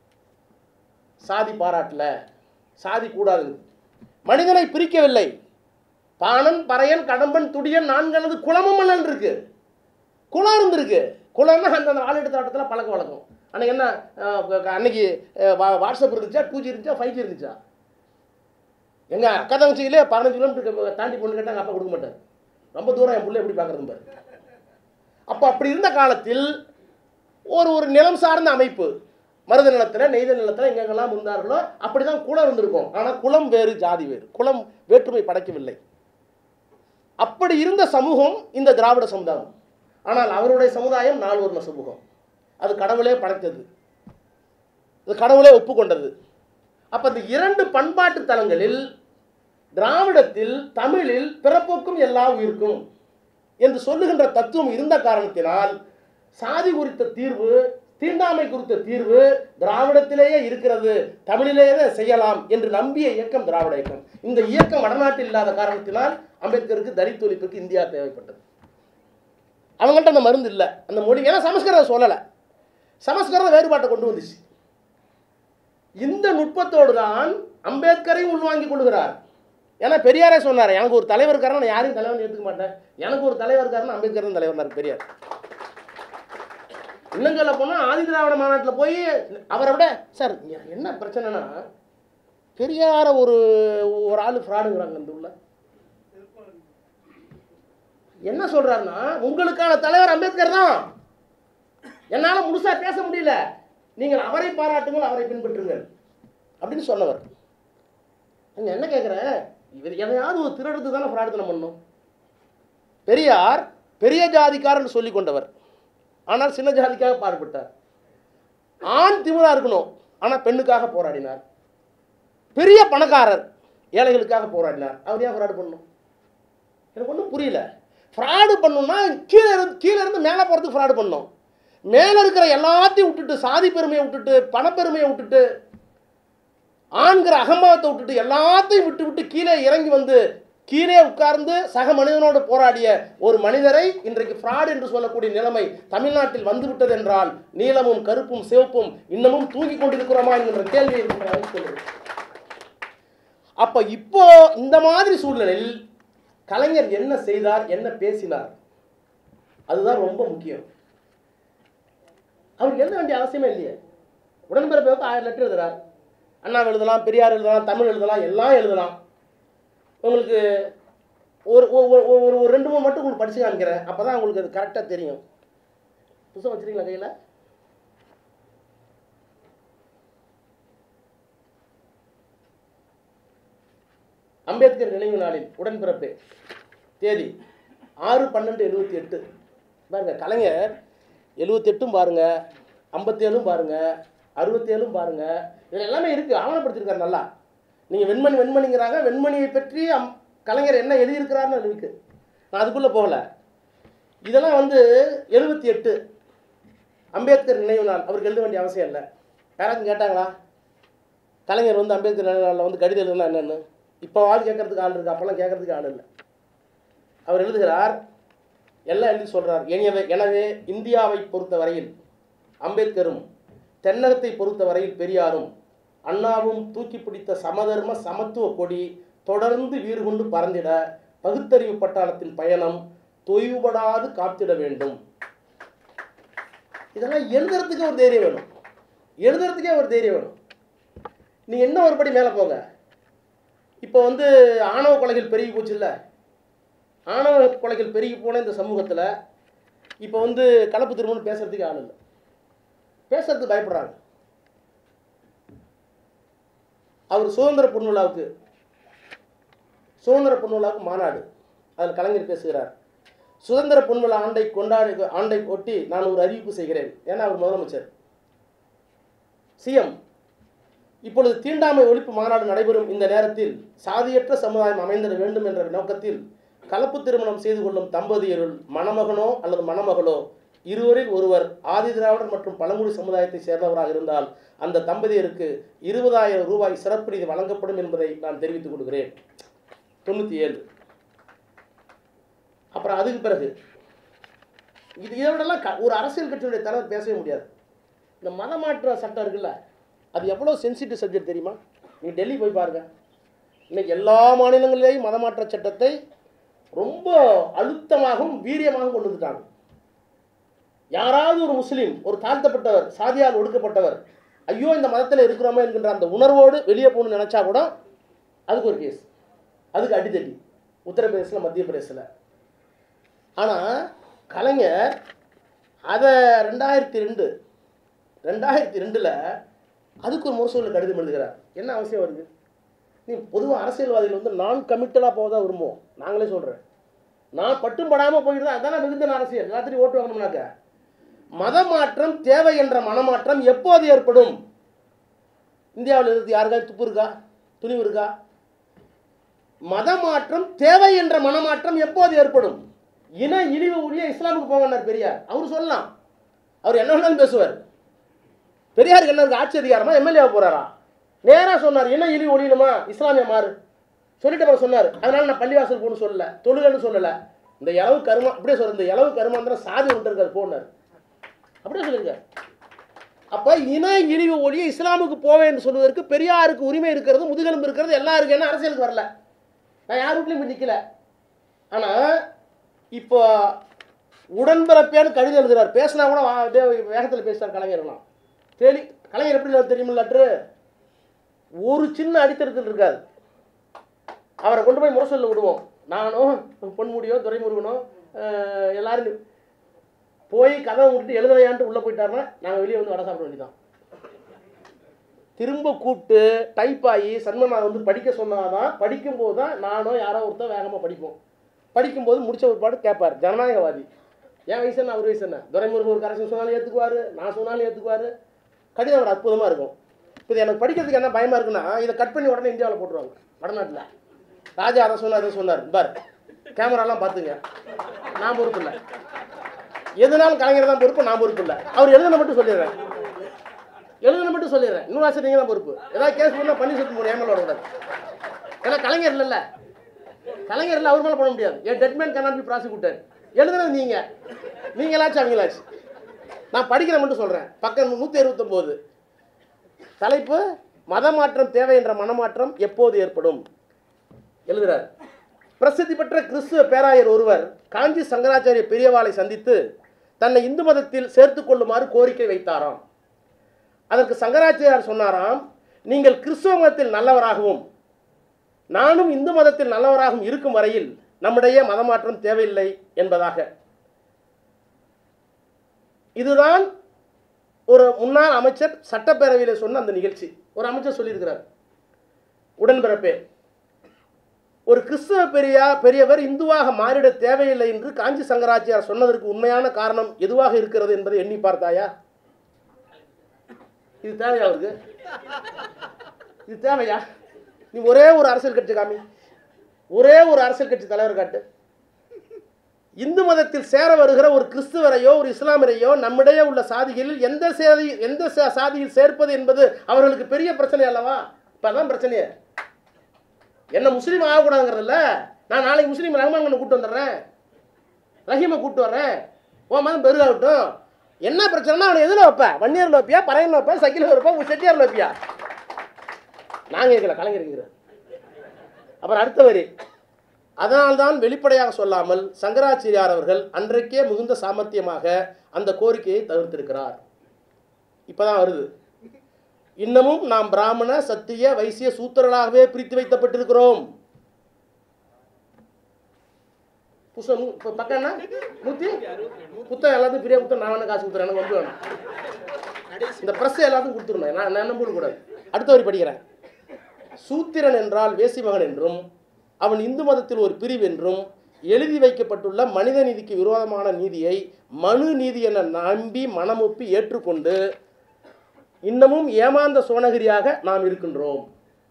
Speaker 1: சாதி பாராட்டல சாதி கூடாது மனிதனை பிரிக்கவில்லை பாணன் பறையன் கடம்பன் துடியன் நான்கானது குளமும் மன்னன் இருக்கு குளம் இருந்திருக்கு குளம்னா அந்த அந்த ஆளெடுத்த ஆட்டத்தில் பழக்க வழக்கம் அன்னைக்கு என்ன அஹ், க- அன்னைக்கு அஹ், வா- வாட்ஸ்அப் இருந்துச்சா டூ ஜி இருந்துச்சா ஃபைவ் ஜி இருந்துச்சா எங்க அக்கா தங்கச்சிகளே பதினஞ்சு கிலோமீட்டருக்கு தாண்டி பொண்ணு கேட்டாங்க அப்பா கொடுக்க மாட்டார் ரொம்ப தூரம் என் பிள்ளை எப்படி பார்க்குறது பாரு அப்போ அப்படி இருந்த காலத்தில் ஒரு ஒரு நிலம் சார்ந்த அமைப்பு மருத நிலத்தில் நெய்த நிலத்தில் எங்கெங்கெல்லாம் இருந்தார்களோ அப்படி தான் குலம் இருந்திருக்கும் ஆனால் குலம் வேறு ஜாதி வேறு குலம் வேற்றுமை படைக்கவில்லை அப்படி இருந்த சமூகம் இந்த திராவிட சமுதாயம் ஆனால் அவருடைய சமுதாயம் நால்வர்ண சமூகம் அது கடவுளே படைத்தது அது கடவுளே ஒப்புக்கொண்டது அப்ப இந்த இரண்டு பண்பாட்டு தலங்களில் திராவிடத்தில் தமிழில் பிறப்புக்கும் எல்லா உயிர்க்கும் என்று சொல்லுகின்ற தத்துவம் இருந்த காரணத்தினால் சாதி குறித்த தீர்வு தீண்டாமை குறித்த தீர்வு திராவிடத்திலேயே இருக்கிறது தமிழிலேயே செய்யலாம் என்று நம்பிய இயக்கம் திராவிட இயக்கம் இந்த இயக்கம் வடநாட்டில் இல்லாத காரணத்தினால் அம்பேத்கருக்கு தலித் ஒழிப்புக்கு இந்தியா தேவைப்பட்டது அவங்கள்ட்ட அந்த மருந்து இல்லை அந்த மொழி ஏன்னா சமஸ்கிருதம் சொல்லலை சமஸ்கிருத வேறுபாட்டை கொண்டு வந்துச்சு இந்த நுட்பத்தோடு தான் அம்பேத்கரையும் உள்வாங்கிக் கொள்கிறார் ஏன்னா பெரியாரே சொன்னார் எனக்கு ஒரு தலைவர் இருக்காருன்னா நான் யாரையும் தலைவன் ஏற்றுக்க மாட்டேன் எனக்கு ஒரு தலைவர் இருக்காருன்னா அம்பேத்கர் தான் தலைவர்னார் பெரியார் இன்னும் சொல்ல போனால் ஆதி திராவிட மாநாட்டில் போய் அவரை விட சார் என்ன பிரச்சனைனா பெரியார ஒரு ஒரு ஆள் ஃப்ராடுங்கிறாங்க இந்த உள்ள என்ன சொல்றாருன்னா உங்களுக்கான தலைவர் அம்பேத்கர் தான் என்னால் முழுசா பேச முடியல நீங்கள் அவரை பாராட்டுங்கள் அவரை பின்பற்றுங்கள் அப்படின்னு சொன்னவர் நீங்க என்ன கேட்குறேன் இவர் எதையாவது ஒரு திருடத்து தானே பிரார்த்தனை பண்ணும் பெரியார் பெரிய ஜாதிக்காரன் சொல்லி கொண்டவர் ஆனால் சின்ன ஜாதிக்காக பாடுபட்டார் ஆண் திமிரா இருக்கணும் ஆனால் பெண்ணுக்காக போராடினார் பெரிய பணக்காரர் ஏழைகளுக்காக போராடினார் அவர் ஏன் ஃப்ராடு பண்ணணும் எனக்கு ஒன்றும் புரியல ஃப்ராடு பண்ணணும்னா கீழே இருந்து கீழே இருந்து மேலே போகிறதுக்கு ஃப்ராடு பண்ணணும் மேலே இருக்கிற எல்லாத்தையும் விட்டுட்டு சாதி பெருமையை விட்டுட்டு பணப்பெருமையை விட்டுட்டு ஆண்கிற அகம்பாவத்தை விட்டுட்டு எல்லாத்தையும் விட்டு விட்டு கீழே இறங்கி வந்து கீழே உட்கார்ந்து சக மனிதனோடு போராடிய ஒரு மனிதரை இன்றைக்கு ஃப்ராட் என்று சொல்லக்கூடிய நிலைமை தமிழ்நாட்டில் வந்துவிட்டது என்றால் நீலமும் கருப்பும் சிவப்பும் இன்னமும் தூங்கிக் கொண்டிருக்கிறோமா என்கின்ற கேள்வி இருக்கின்ற அவசியம் இருக்கு. அப்ப இப்போ இந்த மாதிரி சூழ்நிலையில் கலைஞர் என்ன செய்தார் என்ன பேசினார் அதுதான் ரொம்ப முக்கியம் அவருக்கு எழுத வேண்டிய அவசியமே இல்லையே உடன்பிறப்புக்கு ஆயிரம் லெட்டர் எழுதுறார் அண்ணா எழுதலாம் பெரியார் எழுதலாம் தமிழ் எழுதலாம் எல்லாம் எழுதலாம் உங்களுக்கு ஒரு ஒரு ஒரு- ஒரு ஒரு ரெண்டு மூணு மட்டும் உங்களுக்கு படிச்சு காமிக்கிறேன் அப்போ தான் உங்களுக்கு அது கரெக்டாக தெரியும் புத்தகம் வச்சுருக்கீங்களா கையில் அம்பேத்கர் நினைவு நாளில் உடன்பிறப்பு தேதி ஆறு பன்னெண்டு எழுபத்தி எட்டு பாருங்க கலைஞர் எழுபத்தெட்டும் பாருங்க ஐம்பத்தேழும் பாருங்க அறுபத்தேழும் பாருங்க இதில் எல்லாமே இருக்கு ஆவணப்படுத்திருக்காரு நல்லா நீங்கள் வெண்மணி வெண்மணிங்கிறாங்க வெண்மணியை பற்றி அம் கலைஞர் என்ன எழுதியிருக்கிறாருன்னு அது இருக்கு நான் அதுக்குள்ளே போகல இதெல்லாம் வந்து எழுபத்தி எட்டு அம்பேத்கர் நினைவு நாள் அவருக்கு எழுத வேண்டிய அவசியம் இல்லை யாராச்சும் கேட்டாங்களா கலைஞர் வந்து அம்பேத்கர் நினைவு நாளில் வந்து கடிதம் எழுதுனா என்னென்னு இப்போ ஆள் கேட்கறதுக்கு ஆள் இருக்கு அப்போல்லாம் கேட்கறதுக்கு ஆள் இல்லை அவர் எழுதுகிறார் எல்லாம் எழுதி சொல்றார் எனவே எனவே இந்தியாவை பொறுத்த வரையில் அம்பேத்கரும் தென்னகத்தை பொறுத்த வரையில் பெரியாரும் அண்ணாவும் தூக்கி பிடித்த சமதர்ம சமத்துவ கொடி தொடர்ந்து வீறு கொண்டு பறந்திட பகுத்தறிவு பட்டாளத்தின் பயணம் தொய்வுபடாது காத்திட வேண்டும் இதெல்லாம் எழுதுறதுக்கே ஒரு தைரியம் வேணும் எழுதுறதுக்கே ஒரு தைரியம் வேணும் நீ என்ன ஒரு படி மேலே போங்க இப்போ வந்து ஆணவ கொலைகள் பெருகி போச்சு இல்லை ஆணவ கொலைகள் பெருகி போன இந்த சமூகத்தில் இப்போ வந்து கலப்பு திருமணம் பேசுறதுக்கு ஆள் இல்லை பேசுறதுக்கு பயப்படுறாங்க அவர் சுதந்திர பொன்விழாவுக்கு சுதந்திர பொன்விழாவுக்கு மாநாடு அதில் கலைஞர் பேசுகிறார் சுதந்திர பொன்விழா ஆண்டை கொண்டாடி ஆண்டை ஒட்டி நான் ஒரு அறிவிப்பு செய்கிறேன் ஏன்னா அவர் முதலமைச்சர் சிஎம் இப்பொழுது தீண்டாமை ஒழிப்பு மாநாடு நடைபெறும் இந்த நேரத்தில் சாதியற்ற சமுதாயம் அமைந்திட வேண்டும் என்ற நோக்கத்தில் கலப்பு திருமணம் செய்து கொள்ளும் தம்பதியருள் மணமகனோ அல்லது மணமகளோ இருவரில் ஒருவர் ஆதி திராவிடர் மற்றும் பழங்குடி சமுதாயத்தை சேர்ந்தவராக இருந்தால் அந்த தம்பதியருக்கு இருபதாயிரம் ரூபாய் சிறப்பு நிதி வழங்கப்படும் என்பதை நான் தெரிவித்துக் கொள்கிறேன் தொண்ணூற்றி ஏழு அப்புறம் அதுக்கு பிறகு இது இதை விடலாம் க- ஒரு அரசியல் கட்சியுடைய தலைவர் பேசவே முடியாது இந்த மதமாற்ற சட்டம் இருக்குல்ல அது எவ்வளோ சென்சிட்டிவ் சப்ஜெக்ட் தெரியுமா நீ டெல்லி போய் பாருங்க இன்னைக்கு எல்லா மாநிலங்களிலேயும் மதமாற்ற சட்டத்தை ரொம்ப அழுத்தமாகவும் வீரியமாகவும் கொண்டு வந்துட்டாங்க யாராவது ஒரு முஸ்லீம் ஒரு தாழ்த்தப்பட்டவர் சாதியால் ஒடுக்கப்பட்டவர் ஐயோ இந்த மதத்தில் இருக்கிறோமே என்கின்ற அந்த உணர்வோடு வெளியே போகணும்னு நினச்சா கூட அதுக்கு ஒரு கேஸ் அதுக்கு அடித்தடி உத்தரப்பிரதேசில் மத்திய பிரதேசில் ஆனால் கலைஞர் அதை ரெண்டாயிரத்தி ரெண்டு ரெண்டாயிரத்தி ரெண்டில் அதுக்கு ஒரு முரசொலில் கடிதம் எழுதுகிறார் என்ன அவசியம் வருது நீ பொதுவாக அரசியல்வாதிகள் வந்து நான் கமிட்டடாக போக தான் விரும்புவோம் நாங்களே சொல்கிறேன் நான் பட்டும் படாமல் போயிட்டு தான் அதான மிகுந்த அரசியல் எல்லாத்தையும் ஓட்டு வாங்கணும்னாக்க மதமாற்றம் தேவை என்ற மனமாற்றம் எப்போது ஏற்படும் இந்தியாவில் இருந்து யாருக்காவது துப்பு இருக்கா துணிவு இருக்கா மதமாற்றம் தேவை என்ற மனமாற்றம் எப்போது ஏற்படும் இன இழிவு உடைய இஸ்லாமுக்கு போங்கன்னார் பெரியார் அவர் சொல்லலாம் அவர் என்ன வேணாலும் பேசுவார் பெரியாருக்கு என்ன இருக்கு ஆட்சி அதிகாரமா எம்எல்ஏ போறாரா நேரா சொன்னார் என்ன இழிவு ஒழியணுமா இஸ்லாமிய மாறு சொல்லிட்டு அப்புறம் சொன்னார் அதனால நான் பள்ளிவாசல் போகணும்னு சொல்லல தொழுகன்னு சொல்லல இந்த இளவு கருமா அப்படியே சொல்ற இந்த இளவு கருமாந்திரம் சாதி ஒன்று இருக்காது போனார் அப்படியே சொல்லியிருக்காரு அப்ப இன இழிவு ஒழிய இஸ்லாமுக்கு போவேன் என்று சொல்வதற்கு பெரியாருக்கு உரிமை இருக்கிறது முதுகெலும்பு இருக்கிறது எல்லாம் இருக்கு ஏன்னா அரசியலுக்கு வரல நான் யார் வீட்லையும் போய் நிற்கல ஆனால் இப்போ உடன்பிறப்பேன்னு கடிதம் எழுதுறார் பேசினா கூட வா- அப்படியே வேகத்தில் பேசுகிறார் கலைஞர்லாம் தேலி கலைஞர் எப்படி எழுத தெரியுமா லெட்ரு ஒரு சின்ன அடித்தரத்தில் இருக்காது அவரை கொண்டு போய் முரசொல்ல விடுவோம் நானும் பொன்முடியோ துரைமுருகனோ அஹ், எல்லாரும் போய் கதவை விட்டுட்டு எழுதலையான்ட்டு உள்ளே போயிட்டாருன்னா நாங்கள் வெளியே வந்து வடை சாப்பிட வேண்டியதான் திரும்ப கூப்பிட்டு டைப் ஆகி சன்மனா வந்து படிக்க சொன்னாதான் படிக்கும்போது தான் நானோ யாரோ ஒருத்தர் வேகமாக படிப்போம் படிக்கும்போது முடிச்ச ஒரு பாடு கேட்பார் ஜனநாயகவாதி என் வயசு என்ன அவர் வயசு என்ன துரைமுருகன் ஒரு கரெக்ஷன் சொன்னாலும் ஏற்றுக்குவார் நான் சொன்னாலும் ஏற்றுக்குவார் கடிதம் ஒரு அற்புதமாக இருக்கும் இப்போ இது எனக்கு படிக்கிறதுக்கு என்ன பயமாக இருக்குன்னா இதை கட் பண்ணி உடனே இந்தியாவில் போட்டுருவாங்க வடநாட்டில் ராஜா அதை சொன்னார் அதை சொன்னார் பார் கேமராலாம் பார்த்துங்க நான் பொறுப்பு இல்லை எதுனாலும் கலைஞர் தான் பொறுப்பு நான் பொறுப்பு இல்லை அவர் எழுதுன மட்டும் சொல்லிடுறேன் எழுதுன மட்டும் சொல்லிடுறேன் இன்னும் ஆசை நீங்கள் தான் பொறுப்பு ஏதாவது கேஸ் பண்ணால் பண்ணி சுத்த முடியும் ஏமல் வரக்கூடாது ஏன்னா கலைஞர் இல்லைல்ல கலைஞர்ல அவர் மேல போட முடியாது என் டெட்மேன் cannot be prosecuted எழுதுனது நீங்க நீங்களாச்சும் அவங்களாச்சு நான் படிக்கிற மட்டும் சொல்றேன் பக்கம் நூற்றி அறுபத்தொம்போது தலைப்பு மதமாற்றம் தேவை என்ற மனமாற்றம் எப்போது ஏற்படும் எழுதுறார் பிரசித்தி பெற்ற கிறிஸ்துவ பேராயர் ஒருவர் காஞ்சி சங்கராச்சாரிய பெரியவாளை சந்தித்து தன்னை இந்து மதத்தில் சேர்த்துக் கொள்ளுமாறு கோரிக்கை வைத்தாராம் அதற்கு சங்கராச்சாரியார் சொன்னாராம் நீங்கள் கிறிஸ்துவ மதத்தில் நல்லவராகவும் நானும் இந்து மதத்தில் நல்லவராகவும் இருக்கும் வரையில் நம்முடைய மதமாற்றம் தேவையில்லை என்பதாக இதுதான் ஒரு முன்னாள் அமைச்சர் சட்டப்பேரவையில் சொன்ன அந்த நிகழ்ச்சி ஒரு அமைச்சர் சொல்லியிருக்கிறார் உடன்பிறப்பே ஒரு கிறிஸ்தவ பெரியா பெரியவர் இந்துவாக மாறிட தேவையில்லை என்று காஞ்சி சங்கராச்சாரியார் சொன்னதற்கு உண்மையான காரணம் எதுவாக இருக்கிறது என்பதை எண்ணி பார்த்தாயா இது தேவையா அவருக்கு இது தேவையா நீ ஒரே ஒரு அரசியல் கட்சி காமி ஒரே ஒரு அரசியல் கட்சி தலைவர் காட்டு இந்து மதத்தில் சேர வருகிற ஒரு கிறிஸ்துவரையோ ஒரு இஸ்லாமியரையோ நம்மிடையே உள்ள சாதிகளில் எந்த சாதி எந்த சா- சாதியில் சேர்ப்பது என்பது அவர்களுக்கு பெரிய பிரச்சனை அல்லவா இப்பதான் பிரச்சனையே என்ன முஸ்லீம் ஆகக்கூடாதுங்கிறதில்ல நான் நாளைக்கு முஸ்லீம் ரஹ்மான் கூட்டு வந்துடுறேன் ரஹீமை கூட்டு வரேன் உன் மதம் பெருகாகட்டும் என்ன பிரச்சனைனா அவனை எதில் வைப்ப வன்னியரில் வைப்பியா பறையனில் வைப்பா சக்கிலில் வைப்பா உங்கள் செட்டியாரில் வைப்பியா நான் கேட்கல கலைஞர் கேட்குறேன் அப்புறம் அடுத்த வரி அதனால்தான் வெளிப்படையாக சொல்லாமல் சங்கராச்சாரியார் அவர்கள் அன்றைக்கே மிகுந்த சாமர்த்தியமாக அந்த கோரிக்கையை தவிர்த்திருக்கிறார் இப்பதான் வருது இன்னமும் நாம் பிராமண சத்திய வைசிய சூத்திரர்களாகவே பிரித்து வைக்கப்பட்டிருக்கிறோம் புஸ்தகம் நூ- இப்ப பக்கம் என்ன நூத்தி புத்தகம் எல்லாத்தையும் பெரிய புத்தகம் நான் வேணா காசு கொடுத்துறேன் எனக்கு வந்து வேணும் இந்த ப்ரெஸ் எல்லாத்தையும் கொடுத்துருந்தேன் நான் நான் நம்ப கூடாது அடுத்த வரி படிக்கிறேன் சூத்திரன் என்றால் வேசி மகன் என்றும் அவன் இந்து மதத்தில் ஒரு பிரிவு என்றும் எழுதி வைக்கப்பட்டுள்ள மனித நீதிக்கு விரோதமான நீதியை மனு நீதி என நம்பி மனமொப்பி ஏற்றுக்கொண்டு இன்னமும் ஏமாந்த சோனகிரியாக நாம் இருக்கின்றோம்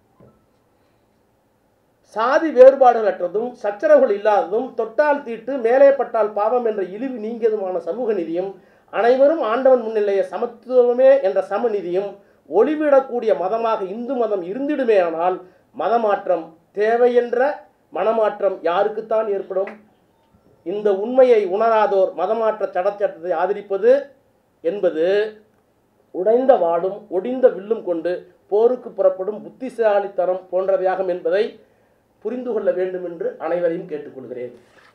Speaker 1: சாதி வேறுபாடுகளற்றதும் சச்சரவுகள் இல்லாததும் தொட்டால் தீட்டு மேலே பட்டால் பாவம் என்ற இழிவு நீங்கியதுமான சமூக நீதியும் அனைவரும் ஆண்டவன் முன்னிலைய சமத்துவமே என்ற சமநீதியும் ஒளிவிடக்கூடிய மதமாக இந்து மதம் இருந்திடுமேயானால் மதமாற்றம் தேவையென்ற மனமாற்றம் யாருக்குத்தான் ஏற்படும் இந்த உண்மையை உணராதோர் மதமாற்ற சடச்சட்டத்தை ஆதரிப்பது என்பது உடைந்த வாடும் ஒடிந்த வில்லும் கொண்டு போருக்கு புறப்படும் புத்திசாலித்தனம் போன்றவையாகும் என்பதை புரிந்து கொள்ள வேண்டும் என்று அனைவரையும் கேட்டுக்கொள்கிறேன்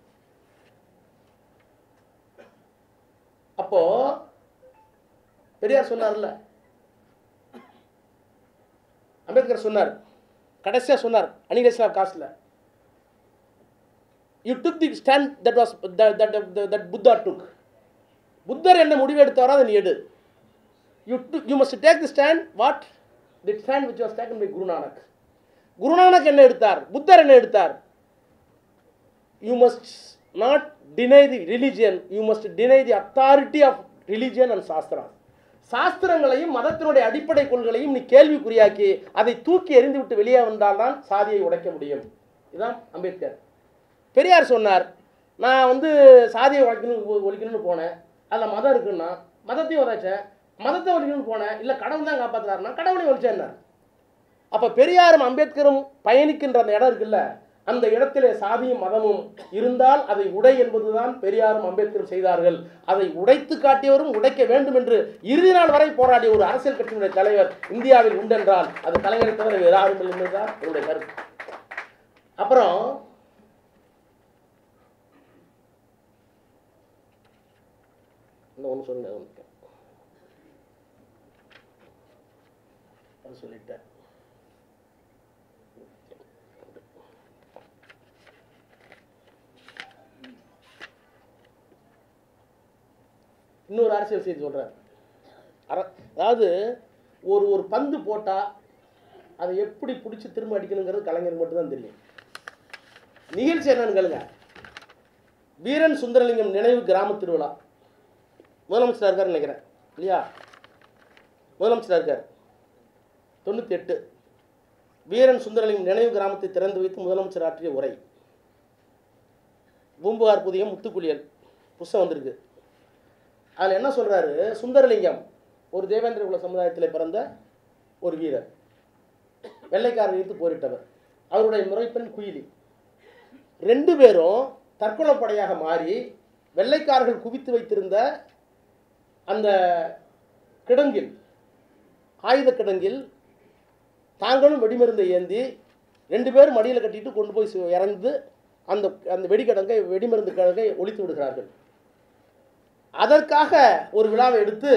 Speaker 1: அப்போ பெரியார் சொன்னார்ல அம்பேத்கர் சொன்னார் கடைசியா சொன்னார் அனிகேஷன் ஆஃப் காஸ்ட்ல you took the stand that was that Buddha took புத்தர் என்ன முடிவு எடுத்தாரோ அதை நீ எடு you you must take the stand what the stand which was taken by Guru Nanak Guru Nanak என்ன எடுத்தார் புத்தர் என்ன எடுத்தார் you must not deny the religion you must deny the authority of religion and shastra சாஸ்திரங்களையும் மதத்தினுடைய அடிப்படை கொள்கைகளையும் நீ கேள்விக்குறியாக்கி அதை தூக்கி எறிந்துவிட்டு வெளியே வந்தால்தான் சாதியை உடைக்க முடியும் இதுதான் அம்பேத்கர் பெரியார் சொன்னார் நான் வந்து சாதியை உடைக்கணும் ஒ- ஒழிக்கணும்னு போனேன் அதில் மதம் இருக்குன்னா மதத்தையும் உதைச்சேன் மதத்தை ஒழிக்கணும்னு போனேன் இல்லை கடவுள் தான் காப்பாற்றுறாருன்னா கடவுளையும் ஒழிச்சேன்னார் அப்போ பெரியாரும் அம்பேத்கரும் பயணிக்கின்ற அந்த இடம் இருக்குல்ல அந்த இடத்திலே சாதியும் மதமும் இருந்தால் அதை உடை என்பதுதான் பெரியாரும் அம்பேத்கரும் செய்தார்கள் அதை உடைத்து காட்டியவரும் உடைக்க வேண்டும் என்று இறுதி நாள் வரை போராடிய ஒரு அரசியல் கட்சியினுடைய தலைவர் இந்தியாவில் உண்டென்றால் அது கலைஞரை தவிர வேறு யாரும் இல்லை என்பதுதான் என்னுடைய கருத்து அப்புறம் இன்னும் ஒன்று சொல்லுங்க ஒன்று அது சொல்லிட்டேன் இன்னொரு அரசியல் செய்தி சொல்கிறேன் அர அதாவது ஒரு ஒரு பந்து போட்டால் அதை எப்படி பிடிச்சி திரும்ப அடிக்கணுங்கிறது கலைஞருக்கு மட்டும்தான் தெரியும் நிகழ்ச்சி என்னன்னு கேளுங்க வீரன் சுந்தரலிங்கம் நினைவு கிராம திருவிழா முதலமைச்சராக இருக்காருன்னு நினைக்கிறேன் இல்லையா முதலமைச்சராக இருக்கார் தொண்ணூற்றி எட்டு வீரன் சுந்தரலிங்கம் நினைவு கிராமத்தை திறந்து வைத்து முதலமைச்சர் ஆற்றிய உரை பூம்புகார் புதிய முத்துக்குளியல் புஸ்தகம் வந்திருக்கு அதில் என்ன சொல்கிறாரு சுந்தரலிங்கம் ஒரு தேவேந்திர குல சமுதாயத்தில் பிறந்த ஒரு வீரர் வெள்ளைக்காரர் வைத்து போரிட்டவர் அவருடைய முறைப்பெண் குயிலி ரெண்டு பேரும் தற்கொலை படையாக மாறி வெள்ளைக்காரர்கள் குவித்து வைத்திருந்த அந்த கிடங்கில் ஆயுத கிடங்கில் தாங்களும் வெடிமருந்தை ஏந்தி ரெண்டு பேரும் மடியில் கட்டிட்டு கொண்டு போய் சு- இறந்து அந்த அந்த வெடிக்கிடங்கை வெடிமருந்து கிடங்கை ஒழித்து விடுகிறார்கள் அதற்காக ஒரு விழாவை எடுத்து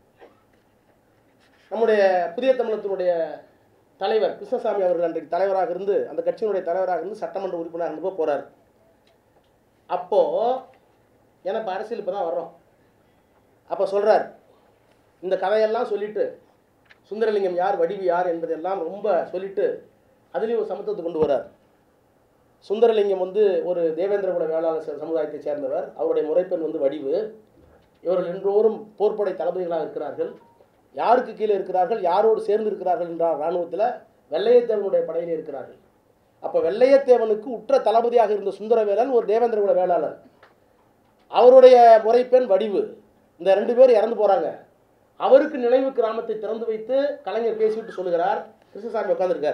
Speaker 1: நம்முடைய புதிய தமிழகத்தினுடைய தலைவர் கிருஷ்ணசாமி அவர்கள் அன்றைக்கு தலைவராக இருந்து அந்த கட்சியினுடைய தலைவராக இருந்து சட்டமன்ற உறுப்பினராக இருந்து போகிறார் அப்போது ஏன்னா இப்போ அரசியல் இப்போ தான் வர்றோம் அப்போ சொல்கிறார் இந்த கதையெல்லாம் சொல்லிட்டு சுந்தரலிங்கம் யார் வடிவு யார் என்பதெல்லாம் ரொம்ப சொல்லிட்டு அதுலேயும் ஒரு சமத்துவத்தை கொண்டு வரார் சுந்தரலிங்கம் வந்து ஒரு தேவேந்திரகுல வேளாளர் ச- சமுதாயத்தைச் சேர்ந்தவர் அவருடைய முறைப்பெண் வந்து வடிவு இவர்கள் எல்லோரும் போர்ப்படை தளபதிகளாக இருக்கிறார்கள் யாருக்கு கீழே இருக்கிறார்கள் யாரோடு சேர்ந்து இருக்கிறார்கள் என்றால் இராணுவத்தில் வெள்ளையத்தேவனுடைய படையிலே இருக்கிறார்கள் அப்போ வெள்ளையத்தேவனுக்கு உற்ற தளபதியாக இருந்த சுந்தரவேலன் ஒரு தேவேந்திரகுல வேளாளர் அவருடைய முறைப்பெண் வடிவு இந்த ரெண்டு பேர் இறந்து போகிறாங்க அவருக்கு நினைவு கிராமத்தை திறந்து வைத்து கலைஞர் பேசிவிட்டு சொல்லுகிறார் கிருஷ்ணசாமி உட்காந்துருக்கார்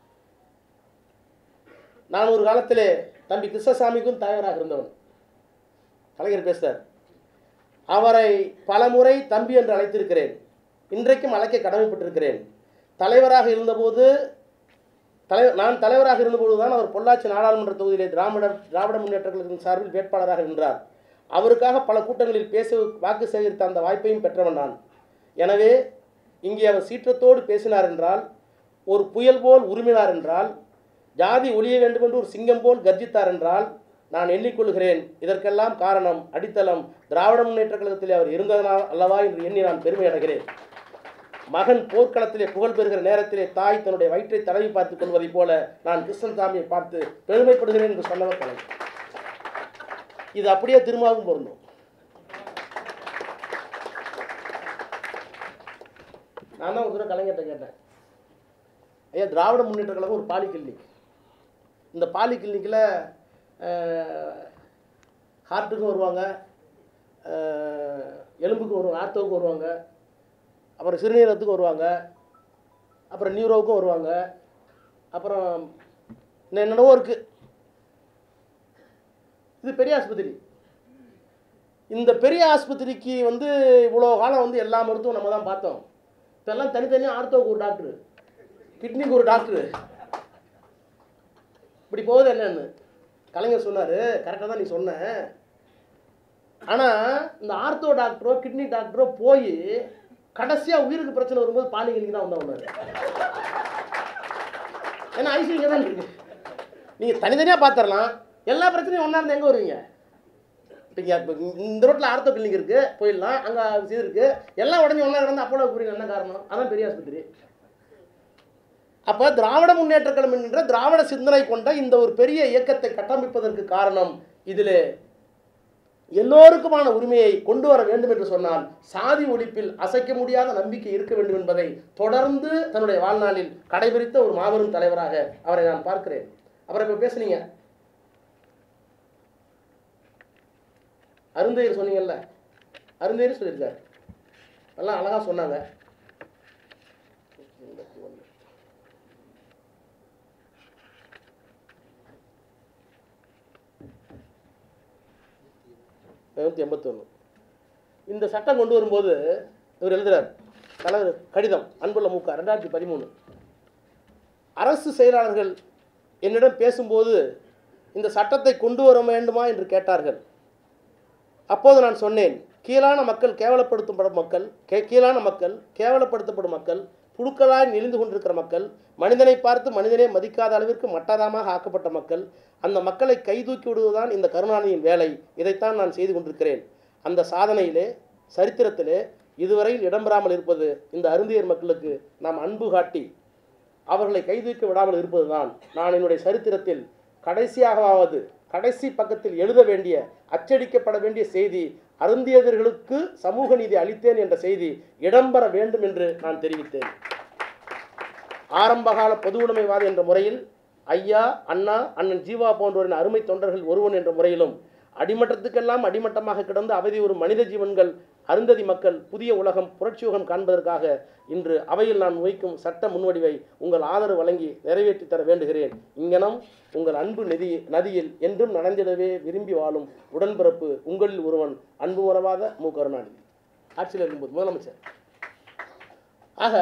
Speaker 1: நான் ஒரு காலத்திலே தம்பி கிருஷ்ணசாமிக்கும் தலைவராக இருந்தவன் கலைஞர் பேசுகிறார் அவரை பலமுறை தம்பி என்று அழைத்திருக்கிறேன் இன்றைக்கும் அழைக்க கடமைப்பட்டிருக்கிறேன் தலைவராக இருந்தபோது தலை நான் தலைவராக இருந்தபோது தான் அவர் பொள்ளாச்சி நாடாளுமன்ற தொகுதியிலே திராவிட திராவிட முன்னேற்ற கழகத்தின் சார்பில் வேட்பாளராக நின்றார் அவருக்காக பல கூட்டங்களில் பேச வாக்கு சேகரித்த அந்த வாய்ப்பையும் பெற்றவன் நான் எனவே இங்கே அவர் சீற்றத்தோடு பேசினார் என்றால் ஒரு புயல் போல் உருமினார் என்றால் ஜாதி ஒழிய வேண்டும் என்று ஒரு சிங்கம் போல் கர்ஜித்தார் என்றால் நான் எண்ணிக்கொள்கிறேன் இதற்கெல்லாம் காரணம் அடித்தளம் திராவிட முன்னேற்ற கழகத்திலே அவர் இருந்ததனால் அல்லவா என்று எண்ணி நான் பெருமை அடைகிறேன் மகன் போர்க்களத்திலே புகழ் பெறுகிற நேரத்திலே தாய் தன்னுடைய வயிற்றை தடவி பார்த்துக் கொள்வதைப் போல நான் கிருஷ்ணசாமியை பார்த்து பெருமைப்படுகிறேன் என்று சொன்னவர் கலைஞர் இது அப்படியே திரும்பவும் பொருந்தும் நான் தான் ஒரு தடவை கலைஞர்கிட்ட கேட்டேன் ஐயா திராவிட முன்னேற்ற கழகம் ஒரு பாலி கிளினிக் இந்த பாலி கிளினிக்கில் ஹார்ட்டுக்கும் வருவாங்க அஹ், எலும்புக்கும் வருவாங்க ஆர்த்தோவுக்கும் வருவாங்க அப்புறம் சிறுநீரகத்துக்கும் வருவாங்க அப்புறம் நியூரோவுக்கும் வருவாங்க அப்புறம் இன்னும் என்னென்னவோ இருக்குது இது பெரிய ஆஸ்பத்திரி இந்த பெரிய ஆஸ்பத்திரிக்கு வந்து இவ்வளோ காலம் வந்து எல்லா மருத்துவம் நம்ம தான் பார்த்தோம் இப்போல்லாம் தனித்தனியாக ஆர்த்தோவுக்கு ஒரு டாக்டரு கிட்னிக்கு ஒரு டாக்டரு இப்படி போகுது என்னன்னு கலைஞர் சொன்னார் கரெக்டாக தான் நீ சொன்ன ஆனால் இந்த ஆர்த்தோ டாக்டரோ கிட்னி டாக்டரோ போய் கடைசியாக உயிருக்கு பிரச்சனை வரும்போது பாலிகளுக்கு தான் வந்தவங்க ஏன்னா ஐசியூ இங்கே தான் இருக்கு நீங்கள் தனித்தனியாக பார்த்துடலாம் எல்லா பிரச்சனையும் ஒன்றா இருந்து எங்கே வருவீங்க இப்போ இப்போ இந்த ரோட்டில் ஆர்த்தோ கிளினிக் இருக்குது போயிடலாம் அங்கே இது இருக்குது எல்லாம் உடனே ஒன்றா கிடந்து அப்போலோ போகிறீங்க என்ன காரணம் அதான் பெரிய ஆஸ்பத்திரி அப்போ திராவிட முன்னேற்ற கழகம் என்கின்ற திராவிட சிந்தனை கொண்ட இந்த ஒரு பெரிய இயக்கத்தை கட்டமைப்பதற்கு காரணம் இதில் எல்லோருக்குமான உரிமையை கொண்டு வர வேண்டும் என்று சொன்னால் சாதி ஒழிப்பில் அசைக்க முடியாத நம்பிக்கை இருக்க வேண்டும் என்பதை தொடர்ந்து தன்னுடைய வாழ்நாளில் கடைபிடித்த ஒரு மாபெரும் தலைவராக அவரை நான் பார்க்கிறேன் அவரை இப்போ பேசுனீங்க அருந்தையர் சொன்னீங்கல்ல அருந்தையர் சொல்லியிருக்காரு எல்லாம் அழகாக சொன்னாங்க நூற்றி எண்பத்தொன்று இந்த சட்டம் கொண்டு வரும்போது இவர் எழுதுறார் தலைவர் கடிதம் அன்புள்ள மூக்கா ரெண்டாயிரத்தி பதிமூணு அரசு செயலாளர்கள் என்னிடம் பேசும்போது இந்த சட்டத்தை கொண்டு வர வேண்டுமா என்று கேட்டார்கள் அப்போது நான் சொன்னேன் கீழான மக்கள் கேவலப்படுத்தப்படும் மக்கள் கே கீழான மக்கள் கேவலப்படுத்தப்படும் மக்கள் புழுக்களாய் நெளிந்து கொண்டிருக்கிற மக்கள் மனிதனை பார்த்து மனிதனே மதிக்காத அளவிற்கு மட்டதமாக ஆக்கப்பட்ட மக்கள் அந்த மக்களை கைதூக்கி விடுவதுதான் இந்த கருணாநிதியின் வேலை இதைத்தான் நான் செய்து கொண்டிருக்கிறேன் அந்த சாதனையிலே சரித்திரத்திலே இதுவரையில் இடம்பெறாமல் இருப்பது இந்த அருந்தியர் மக்களுக்கு நாம் அன்பு காட்டி அவர்களை கைதூக்க விடாமல் இருப்பதுதான் நான் என்னுடைய சரித்திரத்தில் கடைசியாகவாவது கடைசி பக்கத்தில் எழுத வேண்டிய அச்சடிக்கப்பட வேண்டிய செய்தி அருந்தியவர்களுக்கு சமூக நீதி அளித்தேன் என்ற செய்தி இடம்பெற வேண்டும் என்று நான் தெரிவித்தேன் ஆரம்பகால பொதுவுடைமைவாதி என்ற முறையில் ஐயா அண்ணா அண்ணன் ஜீவா போன்றோரின் அருமை தொண்டர்கள் ஒருவன் என்ற முறையிலும் அடிமட்டத்துக்கெல்லாம் அடிமட்டமாக கிடந்து அவதி ஒரு மனித ஜீவன்கள் அருந்ததி மக்கள் புதிய உலகம் புரட்சியுகம் காண்பதற்காக இன்று அவையில் நான் வைக்கும் சட்ட முன்வடிவை உங்கள் ஆதரவு வழங்கி நிறைவேற்றி தர வேண்டுகிறேன் இங்கனம் உங்கள் அன்பு நதி நதியில் என்றும் நடந்திடவே விரும்பி வாழும் உடன்பிறப்பு உங்களில் ஒருவன் அன்பு உறவாத மு கருணாநிதி ஆட்சியில் இருக்கும்போது முதலமைச்சர் ஆக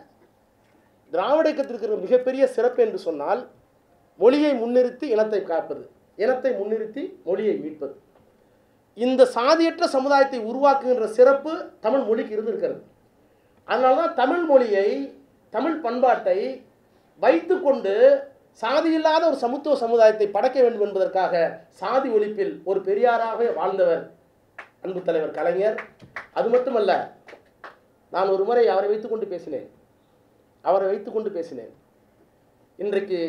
Speaker 1: திராவிட இயக்கத்திற்கு இருக்கிற மிகப்பெரிய சிறப்பு என்று சொன்னால் மொழியை முன்னிறுத்தி இனத்தை காப்பது இனத்தை முன்னிறுத்தி மொழியை மீட்பது இந்த சாதியற்ற சமுதாயத்தை உருவாக்குகின்ற சிறப்பு தமிழ் மொழிக்கு இருந்திருக்கிறது அதனால தான் தமிழ் மொழியை தமிழ் பண்பாட்டை வைத்துக்கொண்டு சாதி இல்லாத ஒரு சமத்துவ சமுதாயத்தை படைக்க வேண்டும் என்பதற்காக சாதி ஒழிப்பில் ஒரு பெரியாராக வாழ்ந்தவர் அன்பு தலைவர் கலைஞர் அது மட்டுமல்ல நான் ஒரு முறை அவரை வைத்துக்கொண்டு பேசினேன் அவரை வைத்துக்கொண்டு பேசினேன் இன்றைக்கு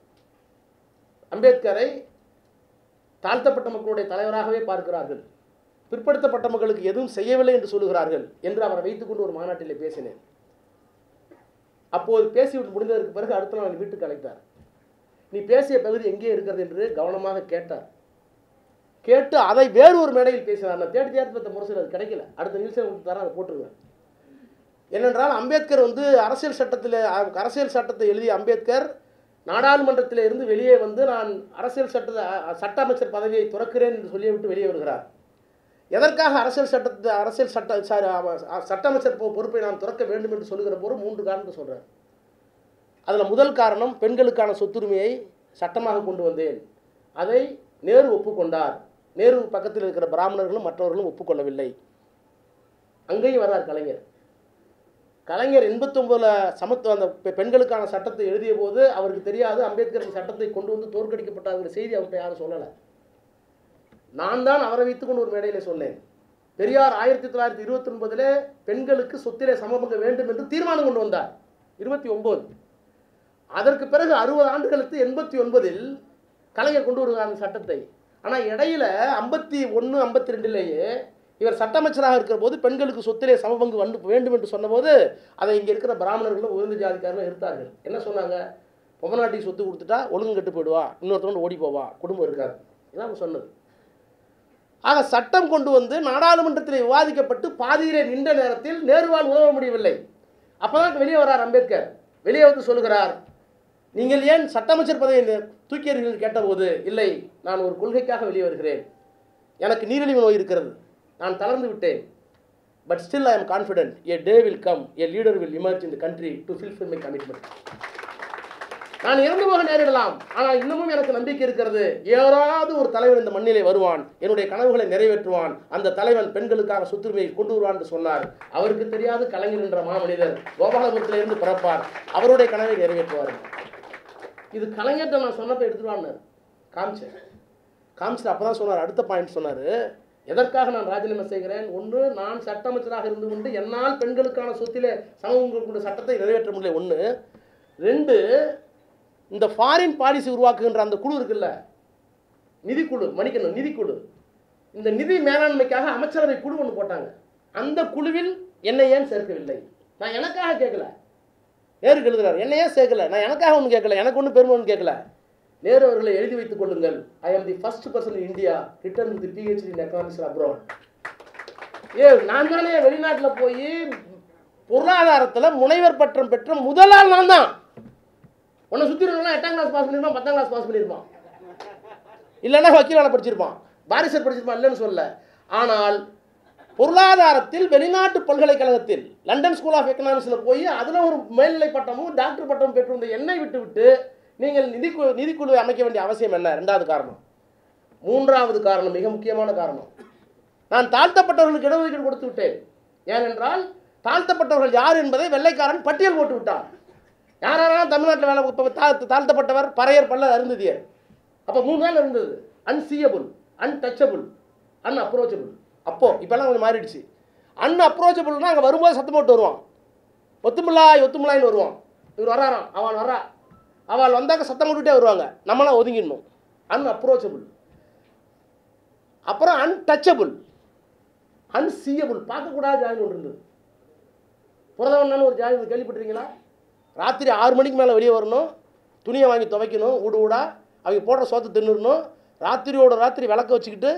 Speaker 1: அம்பேத்கரை தாழ்த்தப்பட்ட மக்களுடைய தலைவராகவே பார்க்கிறார்கள் பிற்படுத்தப்பட்ட மக்களுக்கு எதுவும் செய்யவில்லை என்று சொல்லுகிறார்கள் என்று அவரை வைத்துக்கொண்டு ஒரு மாநாட்டில் பேசினேன் அப்போது பேசிவிட்டு முடிந்ததற்கு பிறகு அடுத்த நாள் வீட்டுக்கு அழைத்தார் நீ பேசிய பகுதி எங்கே இருக்கிறது என்று கவனமாக கேட்டார் கேட்டு அதை வேறு ஒரு மேடையில் பேசினார் நான் தேடி தேடி பார்த்த முரசில் அது கிடைக்கல அடுத்த நிமிஷம் உங்களுக்கு தரேன் அதை போட்டுருவேன் ஏனென்றால் அம்பேத்கர் வந்து அரசியல் சட்டத்தில் அரசியல் சட்டத்தை எழுதிய அம்பேத்கர் நாடாளுமன்றத்தில் இருந்து வெளியே வந்து நான் அரசியல் சட்ட சட்ட அமைச்சர் பதவியை துறக்கிறேன் என்று சொல்லிவிட்டு வெளியே வருகிறார் எதற்காக அரசியல் சட்டத்தை அரசியல் சட்ட சாரி, அவ- சட்ட அமைச்சர் பொ- பொறுப்பை நான் துறக்க வேண்டும் என்று சொல்லுகிற போது மூன்று காரணத்தை சொல்கிறார் அதில் முதல் காரணம் பெண்களுக்கான சொத்துரிமையை சட்டமாக கொண்டு வந்தேன் அதை நேரு ஒப்புக்கொண்டார் நேரு பக்கத்தில் இருக்கிற பிராமணர்களும் மற்றவர்களும் ஒப்புக்கொள்ளவில்லை அங்கேயும் வர்றார் கலைஞர் கலைஞர் எண்பத்தொம்பதில் சமத்துவ அந்த பெ- பெண்களுக்கான சட்டத்தை எழுதிய போது அவருக்கு தெரியாது அம்பேத்கர் இந்த சட்டத்தை கொண்டு வந்து தோற்கடிக்கப்பட்டாருங்கிற செய்தி அவர்கிட்ட யாரும் சொல்லலை நான் தான் அவரை வைத்துக்கொண்டு ஒரு மேடையில் சொன்னேன் பெரியார் ஆயிரத்தி தொள்ளாயிரத்தி இருபத்தி ஒன்பதில் பெண்களுக்கு சொத்திலே சமபங்க வேண்டும் என்று தீர்மானம் கொண்டு வந்தார் இருபத்தி ஒன்பது அதற்கு பிறகு அறுபது ஆண்டு கழித்து எண்பத்தி ஒன்பதில் கலைஞர் கொண்டு வருகிறார் அந்த சட்டத்தை ஆனால் இடையில ஐம்பத்தி ஒன்று ஐம்பத்தி ரெண்டுலேயே இவர் சட்ட அமைச்சராக இருக்கிற போது பெண்களுக்கு சொத்திலே சமபங்கு வந்து வேண்டும் என்று சொன்னபோது அதை இங்கே இருக்கிற பிராமணர்களும் உயர்ந்த ஜாதிக்காரர்களும் எடுத்தார்கள் என்ன சொன்னாங்க பொம்மநாட்டிக்கு சொத்து கொடுத்துட்டா ஒழுங்கு கெட்டு போயிடுவா இன்னொருத்தவங்க ஓடி போவா குடும்பம் இருக்காது இதான் அவங்க சொன்னது ஆக சட்டம் கொண்டு வந்து நாடாளுமன்றத்தில் விவாதிக்கப்பட்டு பாதியிலே நின்ற நேரத்தில் நேருவால் உதவ முடியவில்லை அப்பதான் வெளியே வரார் அம்பேத்கர் வெளியே வந்து சொல்லுகிறார் நீங்கள் ஏன் சட்ட அமைச்சர் பதவியை நி- தூக்கியீர்கள் கேட்டபோது இல்லை நான் ஒரு கொள்கைக்காக வெளியே வருகிறேன் எனக்கு நீரிழிவு நோய் இருக்கிறது நான் தளர்ந்து விட்டேன் but still I am confident a day will come a leader will emerge in the country to fulfill my commitment நான் இறந்து போக நேரிடலாம் ஆனால் இன்னமும் எனக்கு நம்பிக்கை இருக்கிறது யாராவது ஒரு தலைவர் இந்த மண்ணிலே வருவான் என்னுடைய கனவுகளை நிறைவேற்றுவான் அந்த தலைவன் பெண்களுக்காக சொத்துரிமையை கொண்டு வருவான் என்று சொன்னார் அவருக்கு தெரியாது கலைஞர் என்ற மாமனிதர் கோபாலபுரத்தில் இருந்து பிறப்பார் அவருடைய கனவை நிறைவேற்றுவார் இது கலைஞர்கிட்ட நான் சொன்னப்ப எடுத்துருவான்னு காமிச்சேன் காமிச்சிட்டு அப்போ தான் சொன்னார் அடுத்த பாயிண்ட் சொன்னார் எதற்காக நான் ராஜினாமா செய்கிறேன் ஒன்று நான் சட்ட அமைச்சராக இருந்து கொண்டு என்னால் பெண்களுக்கான சொத்திலே சமூக சட்டத்தை நிறைவேற்ற முடியல ஒன்று ரெண்டு இந்த ஃபாரின் பாலிசி உருவாக்குகின்ற அந்த குழு இருக்குல்ல நிதிக்குழு மன்னிக்கணும் நிதிக்குழு இந்த நிதி மேலாண்மைக்காக அமைச்சரவை குழு ஒன்று போட்டாங்க அந்த குழுவில் என்னை ஏன் சேர்க்கவில்லை நான் எனக்காக கேட்கல நேருக்கு எழுதுறாரு என்னை ஏன் சேர்க்கல நான் எனக்காக ஒன்றும் கேட்கல எனக்கு ஒன்றும் பெருமை ஒன்றும் கேட்கல நேரு அவர்களை எழுதி வைத்துக் கொள்ளுங்கள் I am the first person in India return with PhD in economics abroad ஏ நான் தானே வெளிநாட்டில் போய் பொருளாதாரத்தில் முனைவர் பட்டம் பெற்ற முதல் ஆள் நான் தான் உன்னை சுற்றி இருக்கலாம் எட்டாம் கிளாஸ் பாஸ் பண்ணியிருப்பான் பத்தாம் கிளாஸ் பாஸ் பண்ணியிருப்பான் இல்லைன்னா வக்கீலான படிச்சிருப்பான் பாரிசர் படிச்சிருப்பான் இல்லைன்னு சொல்ல ஆனால் பொருளாதாரத்தில் வெளிநாட்டு பல்கலைக்கழகத்தில் லண்டன் ஸ்கூல் ஆஃப் எக்கனாமிக்ஸில் போய் அதில் ஒரு மேல்நிலை பட்டமும் டாக்டர் பட்டமும் பெற்றிருந்த என்னை விட்டு விட்டு நீங்கள் நிதிக்குழு நிதிக்குழுவை அமைக்க வேண்டிய அவசியம் என்ன ரெண்டாவது காரணம் மூன்றாவது காரணம் மிக முக்கியமான காரணம் நான் தாழ்த்தப்பட்டவர்களுக்கு இடஒதுக்கீடு கொடுத்து விட்டேன் ஏனென்றால் தாழ்த்தப்பட்டவர்கள் யார் என்பதை வெள்ளைக்காரன் பட்டியல் போட்டு விட்டான் யாரெல்லாம் தமிழ்நாட்டில் வேலை இப்போ தா- தாழ்த்தப்பட்டவர் பறையர் பல்லர் அருந்ததியர் அப்போ மூணு நாள் இருந்தது அன்சீயபிள் அன்டச்சபிள் அன் அப்ரோச்சபிள் அப்போ இப்போல்லாம் கொஞ்சம் மாறிடுச்சு அன் அப்ரோச்சபிள்னா அங்கே வரும்போது சத்தம் போட்டு வருவான் ஒத்துமில்லாய் ஒத்துமில்லாயின்னு வருவான் இவர் வராராம் அவன் வரா அவள் வந்தாக்க சத்தம் போட்டுட்டே வருவாங்க நம்மளாம் ஒதுங்கிடணும் அன் அப்ரோச்சபிள் அப்புறம் அன்டச்சபிள் அன்சீயபிள் பார்க்கக்கூடாத ஜாதி ஒன்று இருந்தது புரதவண்ணன்னு ஒரு ஜாதி ஒன்று கேள்விப்பட்டிருக்கீங்களா ராத்திரி ஆறு மணிக்கு மேலே வெளியே வரணும் துணியை வாங்கி துவைக்கணும் ஊடு ஊடா அவங்க போடுற சோத்தை தின்னுடணும் ராத்திரியோட ராத்திரி விளக்க வச்சுக்கிட்டு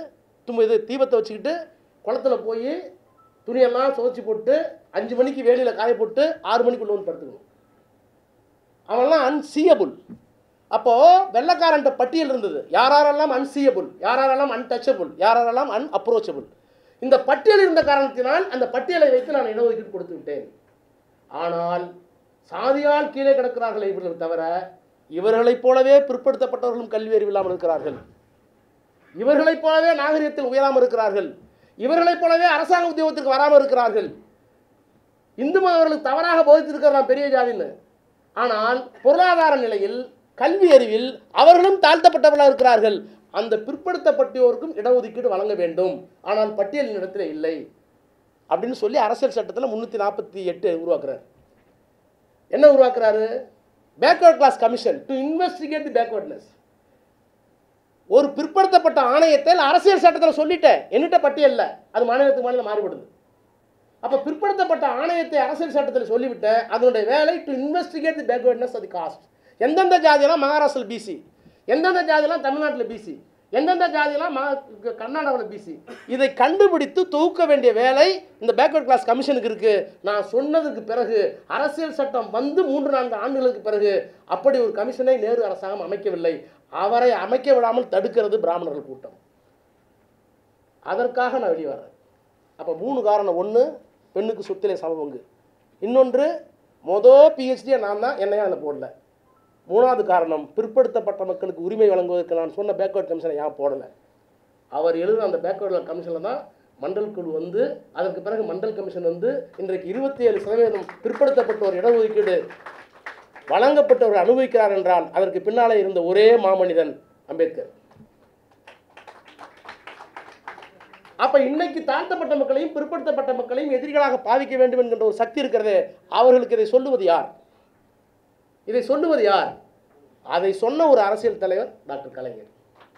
Speaker 1: தும்பு இது தீபத்தை வச்சுக்கிட்டு குளத்துல போய் துணியெல்லாம் துவைச்சி போட்டு அஞ்சு மணிக்கு வேலியில் காய போட்டு ஆறு மணிக்குள்ள வந்து படுத்துக்கணும் அவன்லாம் அன்சீயபுள் அப்போது வெள்ளக்காரன்ட்ட பட்டியல் இருந்தது யாரெல்லாம் அன்சீயபுள் யாரெல்லாம் அன்டச்சபிள் யாரெல்லாம் அன் அப்ரோச்சபிள் இந்த பட்டியல் இருந்த காரணத்தினால் அந்த பட்டியலை வைத்து நான் இடஒதுக்கீடு கொடுத்து விட்டேன் ஆனால் சாதியால் கீழே கிடக்கிறார்கள் இவர்கள் தவிர இவர்களைப் போலவே பிற்படுத்தப்பட்டவர்களும் கல்வி அறிவு இல்லாமல் இருக்கிறார்கள் இவர்களைப் போலவே நாகரிகத்தில் உயராமல் இருக்கிறார்கள் இவர்களைப் போலவே அரசாங்க உத்தியோகத்திற்கு வராமல் இருக்கிறார்கள் இந்து மதவர்களுக்கு தவறாக போதித்திருக்கிறான் பெரிய ஜாதின்னு ஆனால் பொருளாதார நிலையில் கல்வி அறிவில் அவர்களும் தாழ்த்தப்பட்டவர்களாக இருக்கிறார்கள் அந்த பிற்படுத்தப்பட்டோருக்கும் இடஒதுக்கீடு வழங்க வேண்டும் ஆனால் பட்டியலின் இடத்துல இல்லை அப்படின்னு சொல்லி அரசியல் சட்டத்தில் முந்நூற்றி நாற்பத்தி எட்டு உருவாக்குறாரு என்ன உருவாக்குறாரு backward class commission to investigate the backwardness ஒரு பிற்படுத்தப்பட்ட ஆணையத்தை அரசியல் சட்டத்தில் சொல்லிட்டேன் என்னிட்ட பட்டியல்ல அது மாநிலத்துக்கு மாநிலம் மாறுபடுது அப்போ பிற்படுத்தப்பட்ட ஆணையத்தை அரசியல் சட்டத்தில் சொல்லிவிட்டேன் அதனுடைய வேலை டு இன்வெஸ்டிகேட் தி பேக்வர்ட்னஸ் அது காஸ்ட் எந்தெந்த ஜாதியெல்லாம் மகாராஷ்டிரத்தில் பிசி எந்தெந்த ஜாதியெல்லாம் தமிழ்நாட்டில் பிசி எந்தெந்த ஜாதியெல்லாம் மா கர்நாடகாவில் பிசி இதை கண்டுபிடித்து தொகுக்க வேண்டிய வேலை இந்த பேக்வர்ட் கிளாஸ் கமிஷனுக்கு இருக்கு நான் சொன்னதுக்கு பிறகு அரசியல் சட்டம் வந்து மூன்று நான்கு ஆண்டுகளுக்கு பிறகு அப்படி ஒரு கமிஷனை நேரு அரசாங்கம் அமைக்கவில்லை அவரை அமைக்க விடாமல் தடுக்கிறது பிராமணர்கள் கூட்டம் அதற்காக நான் வெளியே வர்றேன் அப்போ மூணு காரணம் ஒன்று பெண்ணுக்கு சொத்திலே சமபங்கு இன்னொன்று மொதல் பிஹெச்டியை நான் தான் என்னையும் அதில் போடல மூணாவது காரணம் பிற்படுத்தப்பட்ட மக்களுக்கு உரிமை வழங்குவதற்கு நான் சொன்ன பேக்வர்ட் கமிஷனை ஏன் போடலை அவர் எழுதின அந்த பேக்வர்ட் கமிஷனில் தான் மண்டல் குழு வந்து அதற்கு பிறகு மண்டல் கமிஷன் வந்து இன்றைக்கு இருபத்தி ஏழு சதவீதம் பிற்படுத்தப்பட்டோர் இடஒதுக்கீடு வழங்கப்பட்டவர் அனுபவிக்கிறார் என்றால் அதற்கு பின்னாலே இருந்த ஒரே மாமனிதன் அம்பேத்கர் அப்ப இன்னைக்கு தாழ்த்தப்பட்ட மக்களையும் பிற்படுத்தப்பட்ட மக்களையும் எதிரிகளாக பாவிக்க வேண்டும் என்கின்ற ஒரு சக்தி இருக்கிறது அவர்களுக்கு இதை சொல்லுவது யார் இதை சொல்லுவது யார் அதை சொன்ன ஒரு அரசியல் தலைவர் டாக்டர் கலைஞர்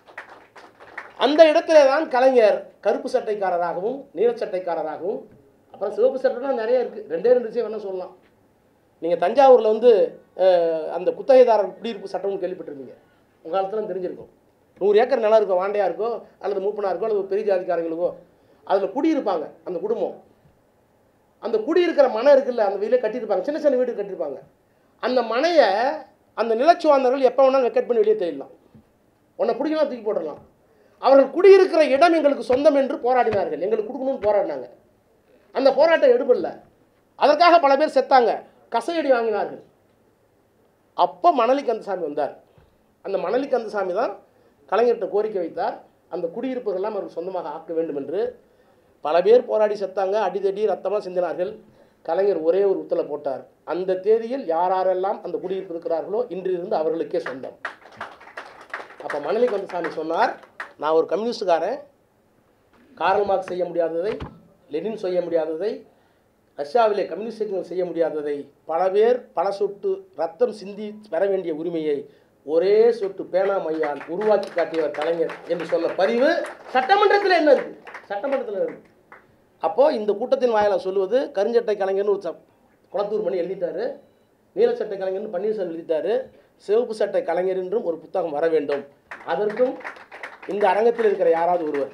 Speaker 1: அந்த இடத்திலே தான் கலைஞர் கருப்பு சட்டைக்காரராகவும் நீல சட்டைக்காரராகவும் அப்புறம் சிவப்பு சட்டைலாம் நிறைய இருக்குது ரெண்டே ரெண்டு விஷயம் வேணால் சொல்லலாம் நீங்கள் தஞ்சாவூரில் வந்து அஹ், அந்த குத்தகைதாரர் குடியிருப்பு சட்டம்னு கேள்விப்பட்டிருந்தீங்க உங்கள் காலத்தில் தெரிஞ்சிருக்கும் நூறு ஏக்கர் நிலம் இருக்கும் வாண்டையா இருக்கோ அல்லது மூப்பனா இருக்கோ அல்லது பெரிய ஜாதிக்காரங்களுக்கோ அதில் குடியிருப்பாங்க அந்த குடும்பம் அந்த குடியிருக்கிற மனை இருக்குல்ல அந்த வீட்டில் கட்டியிருப்பாங்க சின்ன சின்ன வீடு கட்டியிருப்பாங்க அந்த மனையை அந்த நிலச்சுவாந்தர்கள் எப்போ வேணாலும் வெக்கெட் பண்ணி வெளியே தெரியலாம் உன்னை பிடிக்கலாம் தூக்கி போட்டுடலாம் அவர்கள் குடியிருக்கிற இடம் எங்களுக்கு சொந்தம் என்று போராடினார்கள் எங்களுக்கு கொடுக்கணும்னு போராடினாங்க அந்த போராட்டம் எடுபடல அதற்காக பல பேர் செத்தாங்க கசையடி வாங்கினார்கள் அப்போ மணலி கந்தசாமி வந்தார் அந்த மணலி கந்தசாமி தான் கலைஞர்கிட்ட கோரிக்கை வைத்தார் அந்த குடியிருப்புகள்லாம் அவர்கள் சொந்தமாக ஆக்க வேண்டும் என்று பல பேர் போராடி செத்தாங்க அடிதடி ரத்தமாக சிந்தினார்கள் கலைஞர் ஒரே ஒரு உத்தலை போட்டார் அந்த தேதியில் யாரெல்லாம் அந்த குடியிருப்பு இருக்கிறார்களோ இன்றிலிருந்து அவர்களுக்கே சொந்தம் அப்போ மணலி கந்தசாமி சொன்னார் நான் ஒரு கம்யூனிஸ்டுக்காரன் காரல் மார்க்ஸ் செய்ய முடியாததை லெனின் செய்ய முடியாததை ரஷ்யாவிலே கம்யூனிஸ்டுகள் செய்ய முடியாததை பல பேர் பல சொட்டு ரத்தம் சிந்தி பெற வேண்டிய உரிமையை ஒரே சொட்டு பேனா மையால் உருவாக்கி காட்டியவர் கலைஞர் என்று சொன்ன பதிவு சட்டமன்றத்தில் என்ன இருக்கு சட்டமன்றத்தில் இருக்கு அப்போது இந்த கூட்டத்தின் வாயிலாக சொல்லுவது கருஞ்சட்டை கலைஞர்னு ஒரு சப் குளத்தூர் மணி எழுதிட்டாரு நீலச்சட்டை கலைஞர்னு பன்னீர்செல்வம் எழுதிட்டாரு சிவப்பு சட்டை கலைஞர் என்றும் ஒரு புத்தகம் வர வேண்டும் அதற்கும் இந்த அரங்கத்தில் இருக்கிற யாராவது ஒருவர்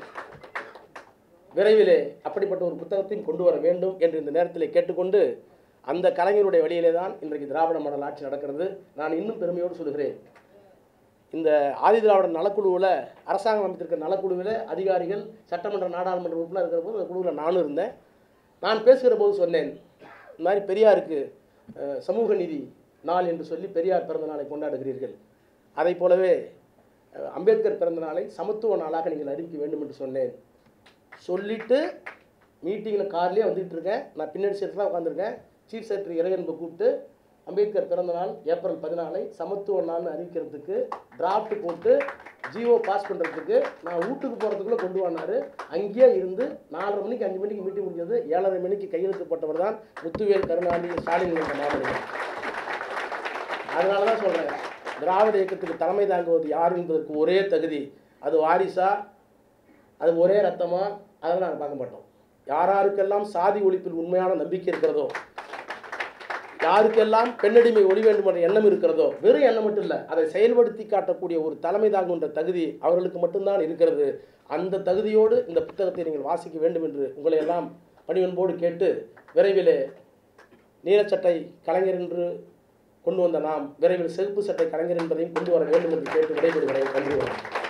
Speaker 1: விரைவிலே அப்படிப்பட்ட ஒரு புத்தகத்தையும் கொண்டு வர வேண்டும் என்று இந்த நேரத்தில் கேட்டுக்கொண்டு அந்த கலைஞருடைய வழியிலே தான் இன்றைக்கு திராவிட மாடல் ஆட்சி நடக்கிறது நான் இன்னும் பெருமையோடு சொல்கிறேன் இந்த ஆதி திராவிட நலக்குழுவில் அரசாங்கம் அமைத்திருக்கிற நலக்குழுவில் அதிகாரிகள் சட்டமன்ற நாடாளுமன்ற உறுப்பினர் இருக்கிற போது அந்த குழுவில் நானும் இருந்தேன் நான் பேசுகிற போது சொன்னேன் இந்த மாதிரி பெரியாருக்கு அஹ், சமூக நீதி நாள் என்று சொல்லி பெரியார் பிறந்த நாளை கொண்டாடுகிறீர்கள் அதைப் போலவே அஹ், அம்பேத்கர் பிறந்த நாளை சமத்துவ நாளாக நீங்கள் அறிவிக்க வேண்டும் என்று சொன்னேன் சொல்லிட்டு மீட்டிங்கில் கார்லேயே வந்துகிட்டு இருக்கேன் நான் பின்னாடி சேர்த்து தான் உட்காந்துருக்கேன் சீஃப் செக்ரட்டரி இறையன்பை கூப்பிட்டு அம்பேத்கர் பிறந்த நாள் ஏப்ரல் பதினாலை சமத்துவ நாள்னு அறிவிக்கிறதுக்கு டிராஃப்ட் போட்டு ஜிஓ பாஸ் பண்ணுறதுக்கு நான் வீட்டுக்கு போகிறதுக்குள்ளே கொண்டு வந்தார் அங்கேயே இருந்து நாலரை மணிக்கு அஞ்சு மணிக்கு மீட்டிங் முடிஞ்சது ஏழரை மணிக்கு கையெழுத்து போட்டவர் தான் முத்துவேல் கருணாநிதி ஸ்டாலின் என்ற மாமனிதர் அதனால தான் சொல்கிறேன் திராவிட இயக்கத்துக்கு தலைமை தாங்குவது யார் என்பதற்கு ஒரே தகுதி அது வாரிசா அது ஒரே ரத்தமா அதெல்லாம் நாங்கள் பார்க்க மாட்டோம் யார் யாருக்கெல்லாம் சாதி ஒழிப்பில் உண்மையான நம்பிக்கை இருக்கிறதோ யாருக்கெல்லாம் பெண்ணடிமை ஒளி வேண்டும் என்ற எண்ணம் இருக்கிறதோ வெறும் எண்ணம் மட்டும் இல்லை அதை செயல்படுத்தி காட்டக்கூடிய ஒரு தலைமை தாங்குகின்ற தகுதி அவர்களுக்கு மட்டும்தான் இருக்கிறது அந்த தகுதியோடு இந்த புத்தகத்தை நீங்கள் வாசிக்க வேண்டும் என்று உங்களை எல்லாம் பணிவன்போடு கேட்டு விரைவிலே நீலச்சட்டை கலைஞர் என்று கொண்டு வந்த நாம் விரைவில் செகுப்பு சட்டை கலைஞர் என்பதையும் கொண்டு வர வேண்டும் என்று கேட்டு விடைபெறுகிறேன் நன்றி வணக்கம்